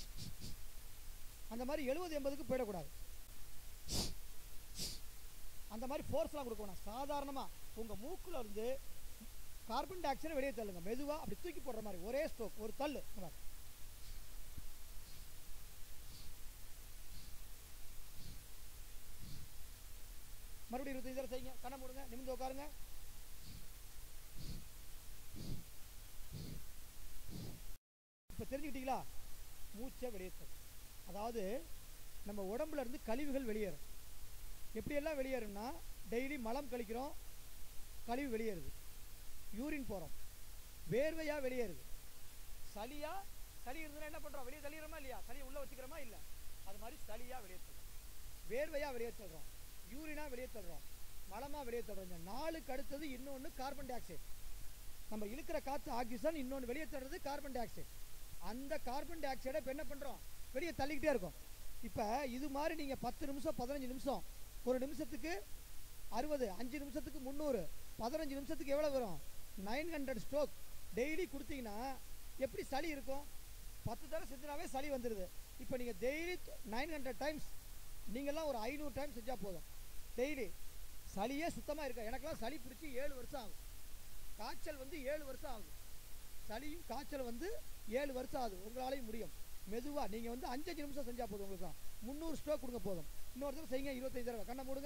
அந்த மாதிரி எழுபது எண்பதுக்கு போயிடக்கூடாது அந்த மாதிரி ஃபோர்ஸ்லாம் கொடுக்க வேணாம் சாதாரணமாக உங்கள் மூக்குல இருந்து கார்பன் டை ஆக்சைடை வெளியே தள்ளுங்க மெதுவாக அப்படி தூக்கி போடுற மாதிரி ஒரே ஸ்ட்ரோக் ஒரு தள்ளு இங்க பாரு. மறுபடியும் இருபத்தஞ்சு தடவை செய்யுங்க கண்ணை மூடுங்க நிமிந்து உட்காருங்க இப்போ தெரிஞ்சுக்கிட்டீங்களா மூச்சை வெளியேற்றும் அதாவது நம்ம உடம்புல இருந்து கழிவுகள் வெளியேறும் எப்படியெல்லாம் வெளியேறும்னா டெய்லி மலம் கழிக்கிறோம் கழிவு வெளியேறுது யூரின் போகிறோம் வேர்வையாக வெளியேறுது சளியா சளி இருந்ததுன்னா என்ன பண்ணுறோம் வெளியே தள்ளிடுறோமா இல்லையா சளியை உள்ளே வச்சுக்கிறோமா இல்லை அது மாதிரி சளியாக வெளியே தள்ளுறோம் வேர்வையாக வெளியே தள்ளுறோம் யூரினாக வெளியே தள்ளுறோம் மலமாக வெளியே தள்ளுறோம் இந்த நாலுக்கு அடுத்தது இன்னொன்று கார்பன் டை ஆக்சைடு நம்ம இழுக்கிற காற்று ஆக்சிஜன் இன்னொன்று வெளியே தள்ளுறது கார்பன் டை ஆக்சைடு அந்த கார்பன் டை ஆக்சைடை இப்போ என்ன பண்ணுறோம் வெளியே தள்ளிக்கிட்டே இருக்கோம் இப்போ இது மாதிரி நீங்கள் பத்து நிமிஷம் பதினஞ்சு நிமிஷம் ஒரு நிமிஷத்துக்கு அறுபது அஞ்சு நிமிஷத்துக்கு முந்நூறு பதினஞ்சு நிமிஷத்துக்கு எவ்வளோ வரும் நைன் ஹண்ட்ரட் ஸ்ட்ரோக் டெய்லி கொடுத்தீங்கன்னா எப்படி சளி இருக்கும் பத்து தடவை செஞ்சினாவே சளி வந்துடுது இப்போ நீங்கள் டெய்லி நைன் ஹண்ட்ரட் டைம்ஸ் நீங்கள்லாம் ஒரு ஐநூறு டைம் செஞ்சால் போதும் டெய்லி சளியே சுத்தமாக இருக்கா எனக்கெல்லாம் சளி பிடிச்சி ஏழு வருஷம் ஆகும் காய்ச்சல் வந்து ஏழு வருஷம் ஆகும் சளியும் காய்ச்சல் வந்து ஏழு வருஷம் ஆகுது உங்களாலையும் முடியும் மெதுவாக நீங்கள் வந்து அஞ்சஞ்சு நிமிஷம் செஞ்சால் போதும் உங்களுக்கு முந்நூறு ஸ்ட்ரோக் கொடுங்க போதும் இன்னொரு தடவை செய்யுங்க இருபத்தஞ்சு தடவை கண்ணை மூடுங்க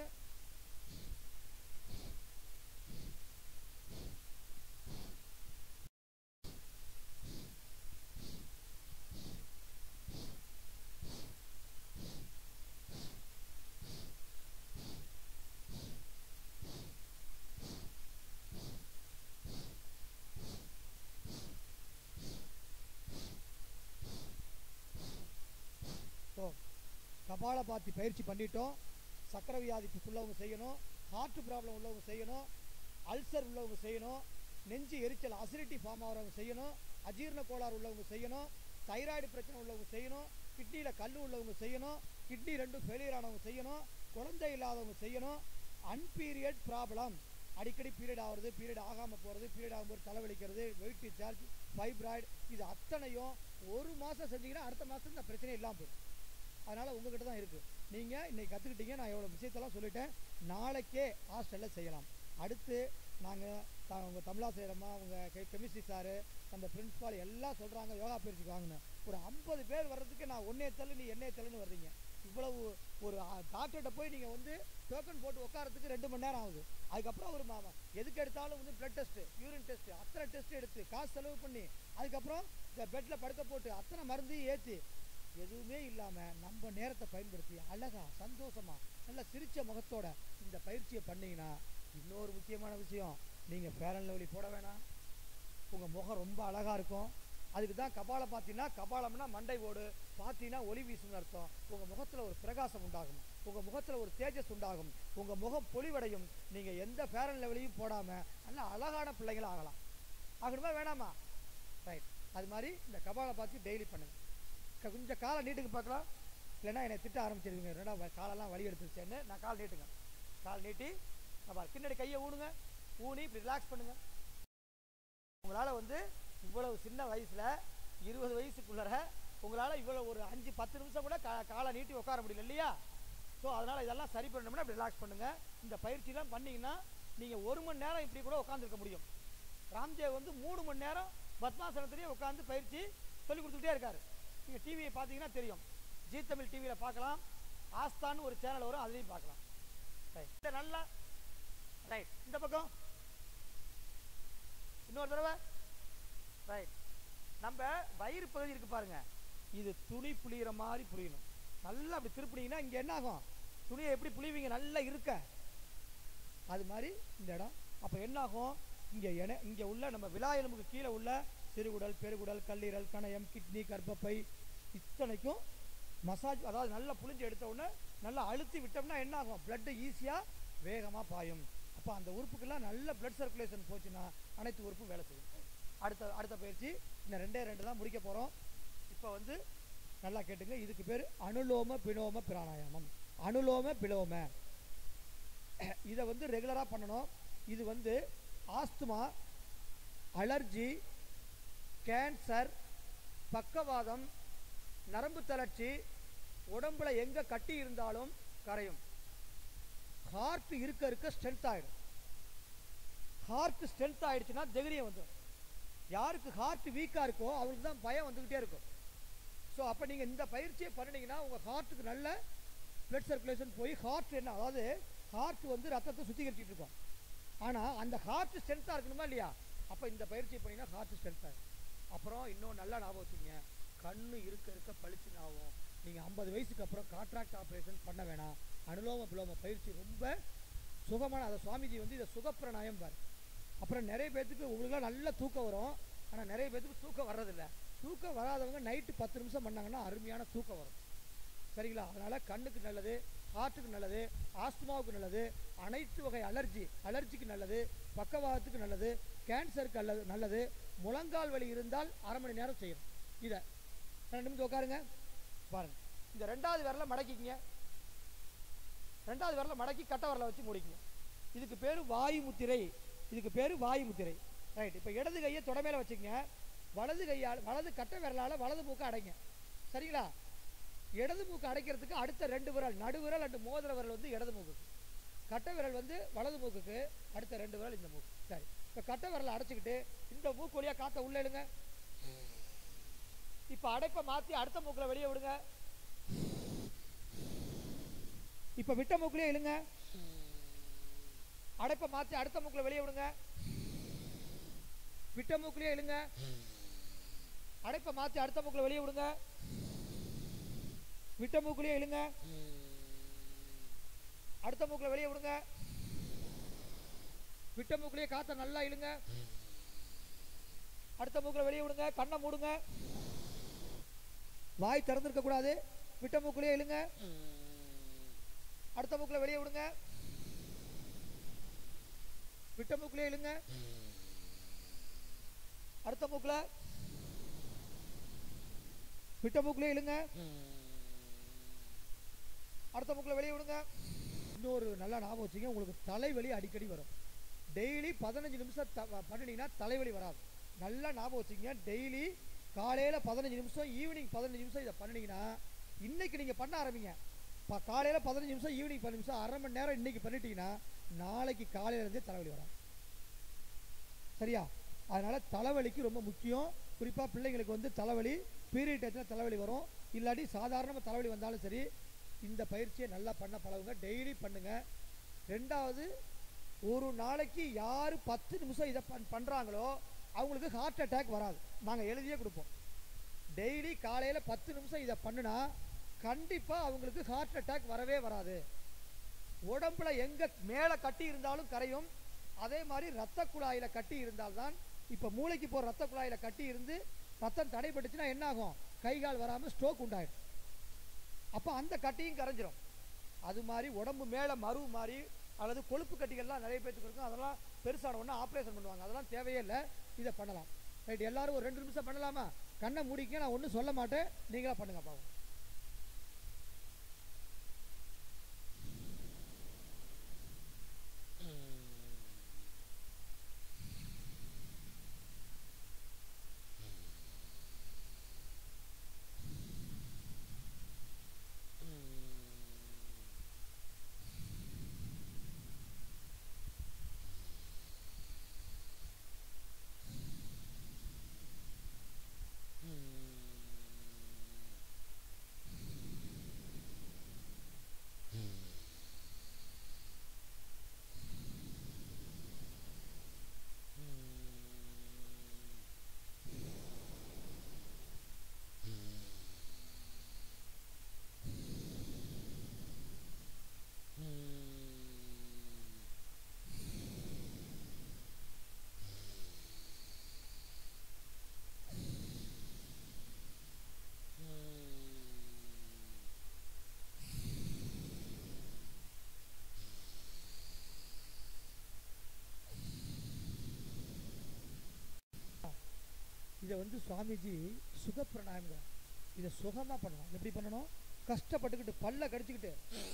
ஸோ கபாலபாத்தி பயிற்சி பண்ணிட்டோம் சக்கரை வியாதி உள்ளவங்க செய்யணும் ஹார்ட் ப்ராப்ளம் உள்ளவங்க செய்யணும் அல்சர் உள்ளவங்க செய்யணும் நெஞ்சு எரிச்சல் அசிடிட்டி ஃபார்ம் ஆகிறவங்க செய்யணும் அஜீரண கோளாறு உள்ளவங்க செய்யணும் தைராய்டு பிரச்சனை உள்ளவங்க செய்யணும் கிட்னியில் கல் உள்ளவங்க செய்யணும் கிட்னி ரெண்டும் ஃபெயிலியர் ஆனவங்க செய்யணும் குழந்தை இல்லாதவங்க செய்யணும் அன்பீரியட் ப்ராப்ளம் அடிக்கடி பீரியட் ஆகுறது பீரியட் ஆகாமல் போகிறது பீரியட் ஆகும்போது தலைவலிக்கிறது வெயிட் சார்ஜ் ஃபைப்ராய்டு இது அத்தனையும் ஒரு மாதம் செஞ்சீங்கன்னா அடுத்த மாதம் இந்த பிரச்சனை இல்லாமல் போயிடும் அதனால் உங்ககிட்ட தான் இருக்குது நீங்கள் இன்னைக்கு கற்றுக்கிட்டீங்க நான் எவ்வளோ விஷயத்தெல்லாம் சொல்லிட்டேன் நாளைக்கே ஹாஸ்டலில் செய்யலாம் அடுத்து நாங்கள் த உங்கள் தமிழாசிரியரம்மா உங்கள் கெ கெமிஸ்ட்ரி சாரு நம்ம பிரின்ஸ்பால் எல்லாம் சொல்கிறாங்க யோகா பயிற்சிக்கு வாங்கினேன் ஒரு ஐம்பது பேர் வர்றதுக்கு நான் ஒன்றே தள்ளு நீ என்னே தள்ளுன்னு வர்றீங்க இவ்வளவு ஒரு டாக்டர்கிட்ட போய் நீங்கள் வந்து டோக்கன் போட்டு உட்காரத்துக்கு ரெண்டு மணி நேரம் ஆகுது அதுக்கப்புறம் ஒரு மாமா எதுக்கு எடுத்தாலும் வந்து பிளட் டெஸ்ட்டு யூரின் டெஸ்ட்டு அத்தனை டெஸ்ட் எடுத்து காசு செலவு பண்ணி அதுக்கப்புறம் இந்த பெட்டில் படுக்க போட்டு அத்தனை மருந்து ஏற்றி எதுவுமே இல்லாமல் நம்ம நேரத்தை பயன்படுத்தி அழகா சந்தோஷமா நல்ல சிரிச்ச முகத்தோட இந்த பயிற்சியை பண்ணீங்கன்னா இன்னொரு முக்கியமான விஷயம் நீங்கள் ஃபேர் அண்ட் லவ்லி போட வேணாம் உங்கள் முகம் ரொம்ப அழகாக இருக்கும் அதுக்கு தான் கபாலம் பார்த்தீங்கன்னா கபாலம்னா மண்டை ஓடு பார்த்தீங்கன்னா ஒளி வீசும்னு அர்த்தம் உங்கள் முகத்தில் ஒரு பிரகாசம் உண்டாகும் உங்கள் முகத்தில் ஒரு தேஜஸ் உண்டாகும் உங்கள் முகம் பொலிவடையும் நீங்கள் எந்த ஃபேர் அண்ட் லெவலையும் போடாமல் நல்ல அழகான பிள்ளைங்களா ஆகலாம் ஆகணுமா வேணாமா ரைட் அது மாதிரி இந்த கபாலை பார்த்து டெய்லி பண்ணுங்க க- கொஞ்சம் காலை நீட்டுக்கு பார்க்கலாம் இல்லைன்னா என்னை திட்ட ஆரம்பிச்சிருவீங்க என்னடா வ- காலெல்லாம் வலி எடுத்துருச்சேன்னு நான் கால் நீட்டுங்க கால் நீட்டி அப்பா பின்னாடி கையை ஊனுங்க ஊனி இப்படி ரிலாக்ஸ் பண்ணுங்க உங்களால் வந்து இவ்வளவு சின்ன வயசில் இருபது வயசுக்குள்ளர உங்களால் இவ்வளோ ஒரு அஞ்சு பத்து நிமிஷம் கூட கா காலை நீட்டி உட்கார முடியல இல்லையா ஸோ அதனால் இதெல்லாம் சரி பண்ணணும்னா இப்படி ரிலாக்ஸ் பண்ணுங்கள் இந்த பயிற்சிலாம் பண்ணீங்கன்னா நீங்கள் ஒரு மணி நேரம் இப்படி கூட உட்காந்துருக்க முடியும் ராம்தேவ் வந்து மூணு மணி நேரம் பத்மாசனத்திலேயே உட்காந்து பயிற்சி சொல்லி கொடுத்துக்கிட்டே இருக்காரு நீங்கள் டிவியை பார்த்தீங்கன்னா தெரியும் ஜீ தமிழ் டிவியில் பார்க்கலாம் ஆஸ்தான்னு ஒரு சேனல் வரும் அதுலேயும் பார்க்கலாம் ரைட் நல்லா ரைட் இந்த பக்கம் இன்னொரு தடவை ரைட் நம்ம வயிறு பகுதி இருக்கு பாருங்க இது துணி புளியிற மாதிரி புளியணும் நல்லா அப்படி திருப்பினீங்கன்னா இங்கே என்ன ஆகும் துணியை எப்படி புளிவீங்க நல்லா இருக்க அது மாதிரி இந்த இடம் அப்போ என்ன ஆகும் இங்கே என இங்கே உள்ள நம்ம விழா எலும்புக்கு கீழே உள்ள சிறுகுடல் பெருகுடல் கல்லீரல் கணையம் கிட்னி கர்ப்பப்பை இத்தனைக்கும் மசாஜ் அதாவது நல்லா புளிஞ்சு எடுத்த உடனே நல்லா அழுத்தி விட்டோம்னா என்ன ஆகும் பிளட்டு ஈஸியாக வேகமாக பாயும் அப்போ அந்த உறுப்புக்கெல்லாம் நல்ல பிளட் சர்க்குலேஷன் போச்சுன்னா அனைத்து உறுப்பும் வேலை செய்யும் அடுத்த அடுத்த பயிற்சி இந்த ரெண்டே ரெண்டு தான் முடிக்க போகிறோம் இப்போ வந்து நல்லா கேட்டுங்க இதுக்கு பேர் அனுலோம பிலோம பிராணாயாமம் அனுலோம பிலோம இதை வந்து ரெகுலராக பண்ணணும் இது வந்து ஆஸ்துமா அலர்ஜி கேன்சர் பக்கவாதம் நரம்பு தளர்ச்சி உடம்புல எங்கே கட்டி இருந்தாலும் கரையும் ஹார்ட் இருக்க இருக்க ஸ்ட்ரென்த் ஆகிடும் ஹார்ட் ஸ்ட்ரென்த் ஆயிடுச்சுன்னா தைரியம் வந்துடும் யாருக்கு ஹார்ட் வீக்காக இருக்கோ அவருக்கு தான் பயம் வந்துக்கிட்டே இருக்கும் ஸோ அப்போ நீங்கள் இந்த பயிற்சியை பண்ணினீங்கன்னா உங்கள் ஹார்ட்டுக்கு நல்ல பிளட் சர்க்குலேஷன் போய் ஹார்ட் என்ன அதாவது ஹார்ட் வந்து ரத்தத்தை சுத்திகரிச்சிட்டு இருக்கும் ஆனால் அந்த ஹார்ட் ஸ்ட்ரென்த்தாக இருக்கணுமா இல்லையா அப்போ இந்த பயிற்சியை பண்ணிங்கன்னா ஹார்ட் ஸ்ட்ரென்த் ஆகும் அப்புறம் இன்னும் நல்லா ஞாபகம் வச்சுக்கோங்க கண்ணு இருக்க இருக்க பளிச்சுன்னு ஆகும் நீங்கள் ஐம்பது வயசுக்கு அப்புறம் காட்ராக்ட் ஆப்ரேஷன் பண்ண வேணாம் அனுலோம பிலோம பயிற்சி ரொம்ப சுகமான அதை சுவாமிஜி வந்து இதை சுகப்பிரநாயம் பாரு அப்புறம் நிறைய பேர்த்துக்கு உங்களுக்குலாம் நல்ல தூக்கம் வரும் ஆனால் நிறைய பேர்த்துக்கு தூக்கம் வர்றதில்ல தூக்கம் வராதவங்க நைட்டு பத்து நிமிஷம் பண்ணாங்கன்னா அருமையான தூக்கம் வரும் சரிங்களா அதனால் கண்ணுக்கு நல்லது ஹார்ட்டுக்கு நல்லது ஆஸ்துமாவுக்கு நல்லது அனைத்து வகை அலர்ஜி அலர்ஜிக்கு நல்லது பக்கவாதத்துக்கு நல்லது கேன்சருக்கு நல்லது நல்லது முழங்கால் வலி இருந்தால் அரை மணி நேரம் செய்யும் இதை ரெண்டு நிமிஷம் உட்காருங்க பாருங்க இந்த ரெண்டாவது விரலை மடக்கிக்கங்க ரெண்டாவது விரலை மடக்கி கட்ட விரலை வச்சு முடிக்கங்க இதுக்கு பேர் வாயு முத்திரை இதுக்கு பேர் வாயு முத்திரை ரைட் இப்போ இடது கையை தொட மேல வச்சுக்கங்க வலது கையால் வலது கட்ட விரலால் வலது மூக்கை அடைங்க சரிங்களா இடது மூக்கு அடைக்கிறதுக்கு அடுத்த ரெண்டு விரல் நடுவிரல் அண்டு மோதிர விரல் வந்து இடது மூக்குக்கு கட்டை விரல் வந்து வலது மூக்குக்கு அடுத்த ரெண்டு விரல் இந்த மூக்கு சரி இப்போ கட்டை விரலை அடைச்சிக்கிட்டு இந்த மூக்கு வழியாக காற்றை உள்ள இழுங்க இப்போ அடைப்பை மாற்றி அடுத்த மூக்கில் வெளியே விடுங்க இப்போ விட்ட மூக்குலயே இழுங்க அடைப்பை மாற்றி அடுத்த மூக்கில் வெளியே விடுங்க விட்ட மூக்குலயே இழுங்க அடைப்பை மாற்றி அடுத்த மூக்கில் வெளியே விடுங்க விட்ட மூக்குலயே இழுங்க அடுத்த மூக்குல வெளியே விடுங்க விட்ட மூக்குலயே காத்த நல்லா இழுங்க அடுத்த மூக்குல வெளியே விடுங்க கண்ணை மூடுங்க வாய் திறந்திருக்க கூடாது விட்ட மூக்குலயே இழுங்க அடுத்த மூக்குல வெளியே விடுங்க விட்ட மூக்குலயே இழுங்க அடுத்த மூக்குல விட்ட மூக்குலயே இழுங்க அடுத்த மூக்கில் வெளியே விடுங்க இன்னொரு நல்லா ஞாபகம் வச்சுங்க உங்களுக்கு தலைவலி அடிக்கடி வரும் டெய்லி பதினஞ்சு நிமிஷம் த பண்ணினீங்கன்னா தலைவலி வராது நல்லா ஞாபகம் வச்சுங்க டெய்லி காலையில் பதினஞ்சு நிமிஷம் ஈவினிங் பதினஞ்சு நிமிஷம் இதை பண்ணினீங்கன்னா இன்னைக்கு நீங்கள் பண்ண ஆரம்பிங்க இப்போ காலையில் பதினஞ்சு நிமிஷம் ஈவினிங் பதினஞ்சு நிமிஷம் அரை மணி நேரம் இன்னைக்கு பண்ணிட்டீங்கன்னா நாளைக்கு காலையிலேருந்தே தலைவலி வராது சரியா அதனால தலைவலிக்கு ரொம்ப முக்கியம் குறிப்பாக பிள்ளைங்களுக்கு வந்து தலைவலி பீரியட் டயத்தில் தலைவலி வரும் இல்லாட்டி சாதாரணமாக தலைவலி வந்தாலும் சரி இந்த பயிற்சியை நல்லா பண்ண பழகுங்க டெய்லி பண்ணுங்க ரெண்டாவது ஒரு நாளைக்கு யார் பத்து நிமிஷம் இதை பண் பண்ணுறாங்களோ அவங்களுக்கு ஹார்ட் அட்டாக் வராது நாங்கள் எழுதியே கொடுப்போம் டெய்லி காலையில் பத்து நிமிஷம் இதை பண்ணுனா கண்டிப்பாக அவங்களுக்கு ஹார்ட் அட்டாக் வரவே வராது உடம்புல எங்கே மேலே கட்டி இருந்தாலும் கரையும் அதே மாதிரி ரத்த குழாயில் கட்டி இருந்தால்தான் இப்போ மூளைக்கு போகிற ரத்த குழாயில் கட்டி இருந்து ரத்தம் தடைப்பட்டுச்சுன்னா என்ன ஆகும் கை கால் வராமல் ஸ்ட்ரோக் உண்டாயிடும் அப்போ அந்த கட்டியும் கரைஞ்சிரும் அது மாதிரி உடம்பு மேலே மருவு மாதிரி அல்லது கொழுப்பு கட்டிகள்லாம் நிறைய பேத்துக்கு இருக்கும் அதெல்லாம் பெருசான உடனே ஆப்ரேஷன் பண்ணுவாங்க அதெல்லாம் தேவையே இல்லை இதை பண்ணலாம் ரைட் எல்லாரும் ஒரு ரெண்டு நிமிஷம் பண்ணலாமா கண்ணை மூடிக்க நான் ஒன்றும் சொல்ல மாட்டேன் நீங்களா பண்ணுங்க பாவம் இதை வந்து சுவாமிஜி சுகப்பிரணாயம்ங்கிறார் இதை சுகமாக பண்ணணும் எப்படி பண்ணணும் கஷ்டப்பட்டுக்கிட்டு பல்ல கடிச்சுக்கிட்டு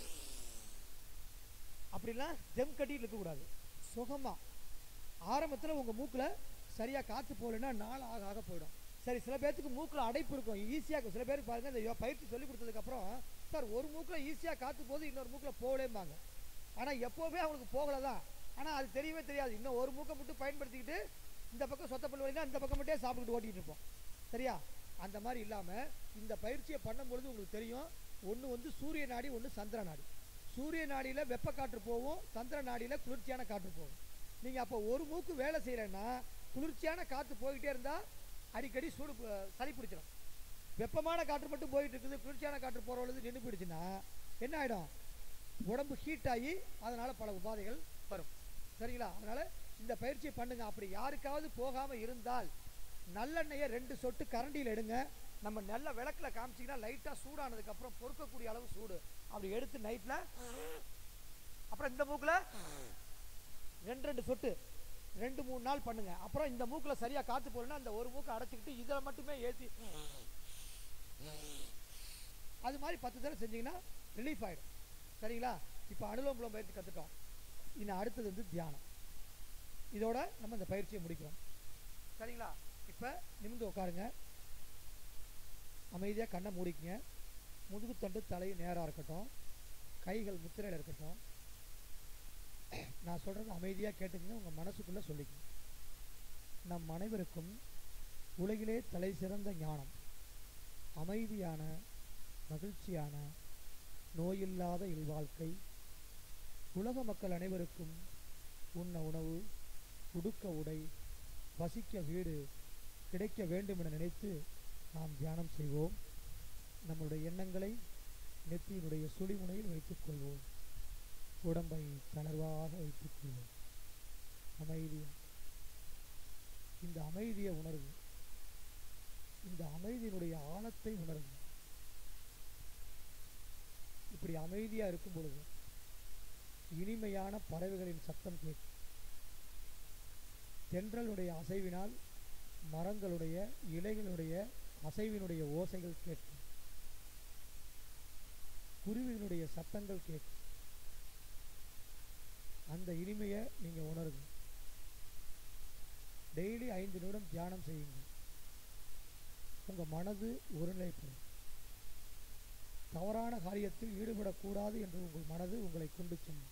அப்படிலாம் ஜெம் கட்டிட்டு இருக்கக்கூடாது சுகமாக ஆரம்பத்தில் உங்கள் மூக்கில் சரியாக காற்று போகலைன்னா நாள் ஆக ஆக போயிடும் சரி சில பேர்த்துக்கு மூக்கில் அடைப்பு இருக்கும் ஈஸியாக இருக்கும் சில பேருக்கு பாருங்கள் இந்த யோ- பயிற்சி சொல்லி கொடுத்ததுக்கப்புறம் சார் ஒரு மூக்கில் ஈஸியாக காற்று போகுது இன்னொரு மூக்கில் போகலேம்பாங்க ஆனால் எப்போவுமே அவங்களுக்கு போகலை தான் ஆனால் அது தெரியவே தெரியாது இன்னும் ஒரு மூக்கை மட்டும் பயன்படுத்திக்கிட்டு இந்த பக்கம் சொத்த பல்லு வலினா இந்த பக்கம் மட்டும் சாப்பிட்டுட்டு ஓட்டிகிட்டு இருப்போம் சரியா அந்த மாதிரி இல்லாமல் இந்த பயிற்சியை பண்ணும்பொழுது உங்களுக்கு தெரியும் ஒன்று வந்து சூரிய நாடி ஒன்று சந்திர நாடி சூரிய நாடியில் வெப்ப காற்று போகும் சந்திர நாடியில் குளிர்ச்சியான காற்று போகும் நீங்கள் அப்போ ஒரு மூக்கு வேலை செய்கிறேன்னா குளிர்ச்சியான காற்று போய்கிட்டே இருந்தால் அடிக்கடி சூடு பு- சளி பிடிச்சிடும் வெப்பமான காற்று மட்டும் போயிட்டு இருக்குது குளிர்ச்சியான காற்று போகிற பொழுது நின்று போயிடுச்சுன்னா என்ன ஆகிடும் உடம்பு ஹீட் ஆகி அதனால் பல உபாதைகள் வரும் சரிங்களா அதனால் இந்த பயிற்சியை பண்ணுங்க அப்படி யாருக்காவது போகாமல் இருந்தால் நல்லெண்ணெயை ரெண்டு சொட்டு கரண்டியில் எடுங்க நம்ம நல்ல விளக்கில் காமிச்சிங்கன்னா லைட்டாக சூடானதுக்கப்புறம் பொறுக்கக்கூடிய அளவு சூடு அப்படி எடுத்து நைட்டில் அப்புறம் இந்த மூக்கில் ரெண்டு ரெண்டு சொட்டு ரெண்டு மூணு நாள் பண்ணுங்க அப்புறம் இந்த மூக்கில் சரியாக காற்று போகலன்னா அந்த ஒரு மூக்கை அடைச்சிக்கிட்டு இதில் மட்டுமே ஏற்றி அது மாதிரி பத்து தடவை செஞ்சீங்கன்னா ரிலீஃப் ஆகிடும் சரிங்களா இப்போ அனுலோம் புலம் பயிற்சி கற்றுட்டோம் இன்னும் அடுத்தது வந்து தியானம் இதோட நம்ம இந்த பயிற்சியை முடிக்கிறோம் சரிங்களா இப்போ நிமிந்து உட்காருங்க அமைதியாக கண்ணை மூடிக்கங்க முதுகுத்தண்டு தலை நேராக இருக்கட்டும் கைகள் முத்திரையில் இருக்கட்டும் நான் சொல்கிறது அமைதியாக கேட்டுக்கங்க உங்கள் மனசுக்குள்ளே சொல்லிக்கங்க நம் அனைவருக்கும் உலகிலே தலை சிறந்த ஞானம் அமைதியான மகிழ்ச்சியான நோயில்லாத இல்வாழ்க்கை உலக மக்கள் அனைவருக்கும் உண்ண உணவு உடுக்க உடை வசிக்க வீடு கிடைக்க வேண்டும் என நினைத்து நாம் தியானம் செய்வோம் நம்முடைய எண்ணங்களை நெத்தியினுடைய சுழிமுனையில் வைத்துக் கொள்வோம் உடம்பை தளர்வாக வைத்துக் கொள்வோம் அமைதியா இந்த அமைதியை உணர்வு இந்த அமைதியினுடைய ஆழத்தை உணருங்க இப்படி அமைதியா இருக்கும் பொழுது இனிமையான பறவைகளின் சத்தம் கேட்கும் தென்றலுடைய அசைவினால் மரங்களுடைய இலைகளுடைய அசைவினுடைய ஓசைகள் கேட்கும் குருவியினுடைய சத்தங்கள் கேட்கும் அந்த இனிமையை நீங்க உணருங்க டெய்லி ஐந்து நிமிடம் தியானம் செய்யுங்க உங்க மனது ஒருநிலைப்படும் தவறான காரியத்தில் ஈடுபடக்கூடாது என்று உங்கள் மனது உங்களை கொண்டு செல்லும்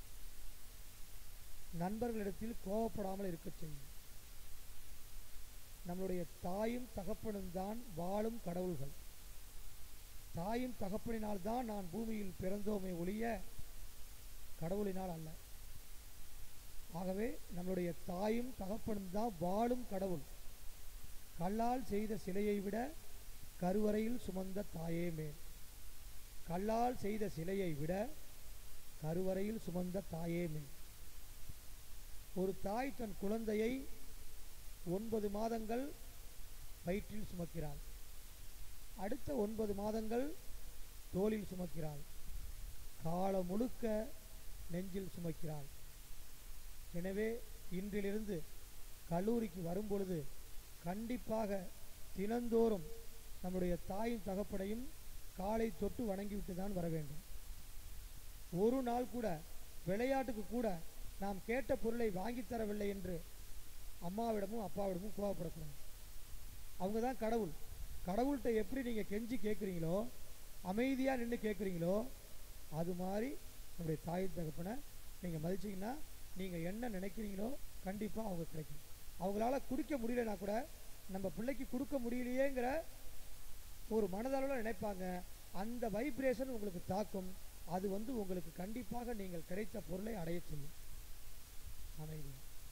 நண்பர்களிடத்தில் கோபப்படாமல் இருக்கச் செய்யும் நம்மளுடைய தாயும் தகப்பனும் தான் வாழும் கடவுள்கள் தாயும் தகப்பனினால் தான் நான் பூமியில் பிறந்தோமே ஒழிய கடவுளினால் அல்ல ஆகவே நம்மளுடைய தாயும் தகப்பனும் தான் வாழும் கடவுள் கல்லால் செய்த சிலையை விட கருவறையில் சுமந்த தாயே மேல் கல்லால் செய்த சிலையை விட கருவறையில் சுமந்த தாயே மேல் ஒரு தாய் தன் குழந்தையை ஒன்பது மாதங்கள் வயிற்றில் சுமக்கிறாள் அடுத்த ஒன்பது மாதங்கள் தோளில் சுமக்கிறாள் காலம் முழுக்க நெஞ்சில் சுமக்கிறாள் எனவே இன்றிலிருந்து கல்லூரிக்கு வரும்பொழுது கண்டிப்பாக தினந்தோறும் நம்முடைய தாயும் தகப்பனையும் காலை தொட்டு வணங்கிவிட்டு தான் வர வேண்டும் ஒரு நாள் கூட விளையாட்டுக்கு கூட நாம் கேட்ட பொருளை வாங்கித் தரவில்லை என்று அம்மாவிடமும் அப்பாவிடமும் கோவப்படக்கூடாது அவங்க தான் கடவுள் கடவுள்கிட்ட எப்படி நீங்கள் கெஞ்சி கேட்குறீங்களோ அமைதியாக நின்று கேட்குறீங்களோ அது மாதிரி நம்முடைய தாய் தகப்பனை நீங்கள் மதிச்சிங்கன்னா நீங்கள் என்ன நினைக்கிறீங்களோ கண்டிப்பாக அவங்க கிடைக்கும் அவங்களால குடிக்க முடியலனா கூட நம்ம பிள்ளைக்கு கொடுக்க முடியலையேங்கிற ஒரு மனதளவில் நினைப்பாங்க அந்த வைப்ரேஷன் உங்களுக்கு தாக்கும் அது வந்து உங்களுக்கு கண்டிப்பாக நீங்கள் கிடைத்த பொருளை அடைய செய்யும் அமைதி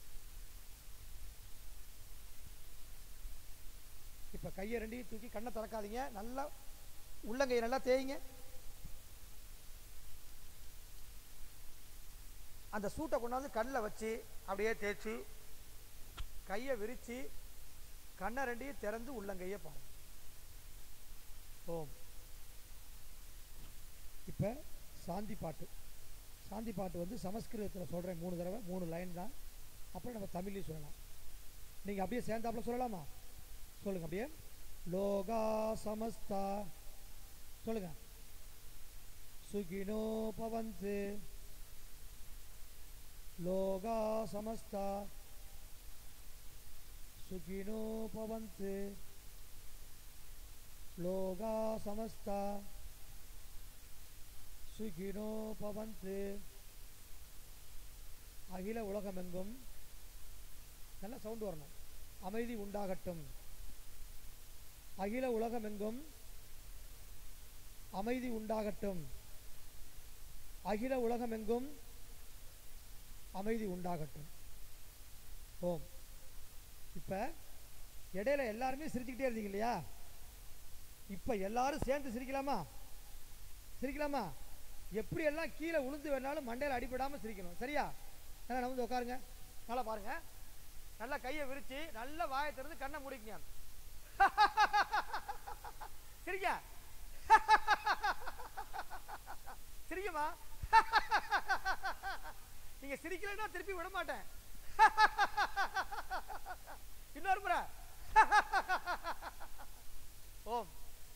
இப்போ கையை ரெண்டையும் தூக்கி கண்ணை திறக்காதீங்க நல்லா உள்ளங்கையை நல்லா தேய்ங்க அந்த சூட்டை கொண்டாந்து கண்ணில் வச்சு அப்படியே தேய்ச்சி கையை விரித்து கண்ணை ரெண்டையும் திறந்து உள்ளங்கையை பாருங்க ஓம் இப்போ சாந்தி பாட்டு சாந்தி பாட்டு வந்து சமஸ்கிருதத்தில் சொல்கிறேன் மூணு தடவை மூணு லைன் தான் அப்புறம் நம்ம தமிழ்லையும் சொல்லலாம் நீங்கள் அப்படியே சேர்ந்தாப்புல சொல்லலாமா சொல்லுங்க அப்படியே லோகா சமஸ்தா சொல்லுங்க சுகினோ பவந்து லோகா சமஸ்தா சுகினோ பவந்து லோகா சமஸ்தா சுகினோ பவந்து அகில உலகமெங்கும் நல்ல சவுண்ட் வரணும் அமைதி உண்டாகட்டும் அகில உலகமெங்கும் அமைதி உண்டாகட்டும் அகில உலகமெங்கும் அமைதி உண்டாகட்டும் ஓம் இப்போ இடையில எல்லாருமே சிரிச்சுக்கிட்டே இருந்தீங்க இல்லையா இப்போ எல்லாரும் சேர்ந்து சிரிக்கலாமா சிரிக்கலாமா எப்படியெல்லாம் கீழே உளுந்து வேணாலும் மண்டையில் அடிபடாமல் சிரிக்கணும் சரியா நல்லா நம்ம வந்து உட்காருங்க நல்லா பாருங்க நல்லா கையை விரிச்சு நல்லா வாயை திறந்து கண்ணை முடிக்குங்க சிரிக்க சிரிக்கமா நீங்க சிரிக்கலைன்னா திருப்பி விட மாட்டேன் இன்னொரு முறை ஓம்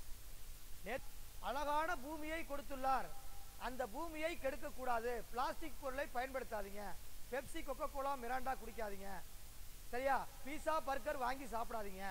நேத்- அழகான பூமியை கொடுத்துள்ளார் அந்த பூமியை கெடுக்க கூடாது பிளாஸ்டிக் பொருளை பயன்படுத்தாதீங்க பெப்சி கொக்கோ கோலா மிராண்டா குடிக்காதீங்க சரியா பீஸா பர்கர் வாங்கி சாப்பிடாதீங்க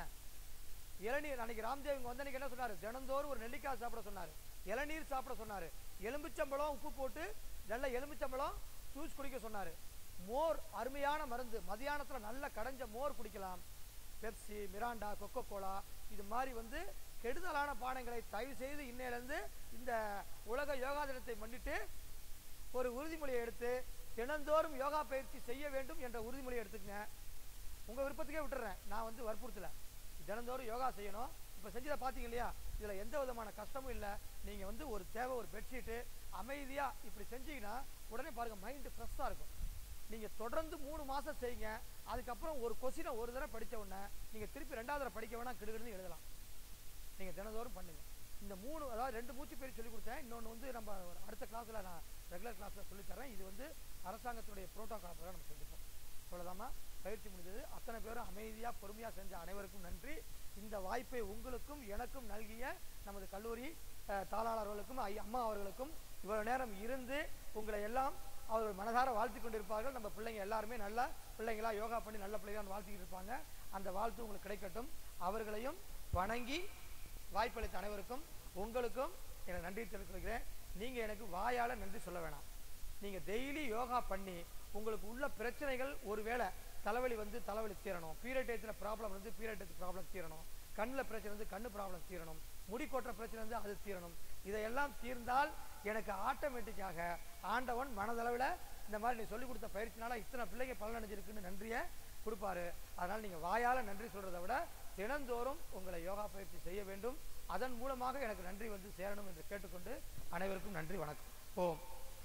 இளநீர் அன்னைக்கு ராம்தேவ் இங்க வந்தன்னைக்கு என்ன சொன்னாரு தினந்தோறும் ஒரு நெல்லிக்காய் சாப்பிட சொன்னாரு இளநீர் சாப்பிட சொன்னாரு எலுமிச்சம்பழம் உப்பு போட்டு நல்ல எலுமிச்சம்பழம் ஜூஸ் குடிக்க சொன்னாரு மோர் அருமையான மருந்து மதியானத்துல நல்ல கடைஞ்ச மோர் குடிக்கலாம் பெப்சி மிராண்டா கொக்கோ கோலா இது மாதிரி வந்து கெடுதலான பானங்களை தயவு செய்து இன்னையிலேருந்து இந்த உலக யோகா தினத்தை முன்னிட்டு ஒரு உறுதிமொழியை எடுத்து தினந்தோறும் யோகா பயிற்சி செய்ய வேண்டும் என்ற உறுதிமொழியை எடுத்துக்கங்க உங்க விருப்பத்துக்கே விட்டுறேன் நான் வந்து வற்புறுத்தல தினந்தோறும் யோகா செய்யணும் இப்போ செஞ்சதை பார்த்தீங்க இல்லையா இதில் எந்த விதமான கஷ்டமும் இல்லை நீங்கள் வந்து ஒரு தேவை ஒரு பெட்ஷீட்டு அமைதியாக இப்படி செஞ்சீங்கன்னா உடனே பாருங்கள் மைண்டு ஃப்ரெஷ்ஷாக இருக்கும் நீங்கள் தொடர்ந்து மூணு மாதம் செய்யுங்க அதுக்கப்புறம் ஒரு கொஸ்டினை ஒரு தடவை படித்த உடனே நீங்கள் திருப்பி ரெண்டாவது தடவை படிக்க வேணாம் கிடுகிடுன்னு எழுதலாம் நீங்கள் தினந்தோறும் பண்ணுங்க இந்த மூணு அதாவது ரெண்டு மூச்சு பேர் சொல்லி கொடுத்தேன் இன்னொன்று வந்து நம்ம ஒரு அடுத்த கிளாஸில் நான் ரெகுலர் கிளாஸில் சொல்லித்தரேன் இது வந்து அரசாங்கத்துடைய புரோட்டோகால் பிரகாரம் நம்ம செஞ்சுப்போம் அவ்வளோதாம்மா பயிற்சி முடிஞ்சது அத்தனை பேரும் அமைதியாக பொறுமையாக செஞ்ச அனைவருக்கும் நன்றி இந்த வாய்ப்பை உங்களுக்கும் எனக்கும் நல்கிய நமது கல்லூரி அஹ், தாளாளர்களுக்கும் ஐ அம்மா அவர்களுக்கும் இவ்வளவு நேரம் இருந்து உங்களை எல்லாம் அவர்கள் மனதார வாழ்த்தி கொண்டிருப்பார்கள் நம்ம பிள்ளைங்க எல்லாருமே நல்ல பிள்ளைங்களா யோகா பண்ணி நல்ல பிள்ளைங்களான்னு வாழ்த்திக்கிட்டு இருப்பாங்க அந்த வாழ்த்து உங்களுக்கு கிடைக்கட்டும் அவர்களையும் வணங்கி வாய்ப்பளித்த அனைவருக்கும் உங்களுக்கும் எனக்கு நன்றி தெரிவித்துக் கொள்கிறேன் நீங்கள் எனக்கு வாயால நன்றி சொல்ல வேணாம் நீங்கள் டெய்லி யோகா பண்ணி உங்களுக்கு உள்ள பிரச்சனைகள் ஒருவேளை தலைவலி வந்து தலைவலி தீரணும் பீரியட் டயத்தில் ப்ராப்ளம் வந்து பீரியட் டயத்து ப்ராப்ளம் தீரணும் கண்ணில் பிரச்சனை வந்து கண்ணு ப்ராப்ளம் தீரணும் முடி கொட்டுற பிரச்சனை வந்து அது தீரணும் இதையெல்லாம் தீர்ந்தால் எனக்கு ஆட்டோமேட்டிக்காக ஆண்டவன் மனதளவில் இந்த மாதிரி நீ சொல்லிக் கொடுத்த பயிற்சினால இத்தனை பிள்ளைங்க பலனடைஞ்சிருக்குன்னு நன்றியை கொடுப்பாரு அதனால் நீங்கள் வாயால் நன்றி சொல்கிறத விட தினந்தோறும் உங்களை யோகா பயிற்சி செய்ய வேண்டும் அதன் மூலமாக எனக்கு நன்றி வந்து சேரணும் என்று கேட்டுக்கொண்டு அனைவருக்கும் நன்றி வணக்கம் ஓம்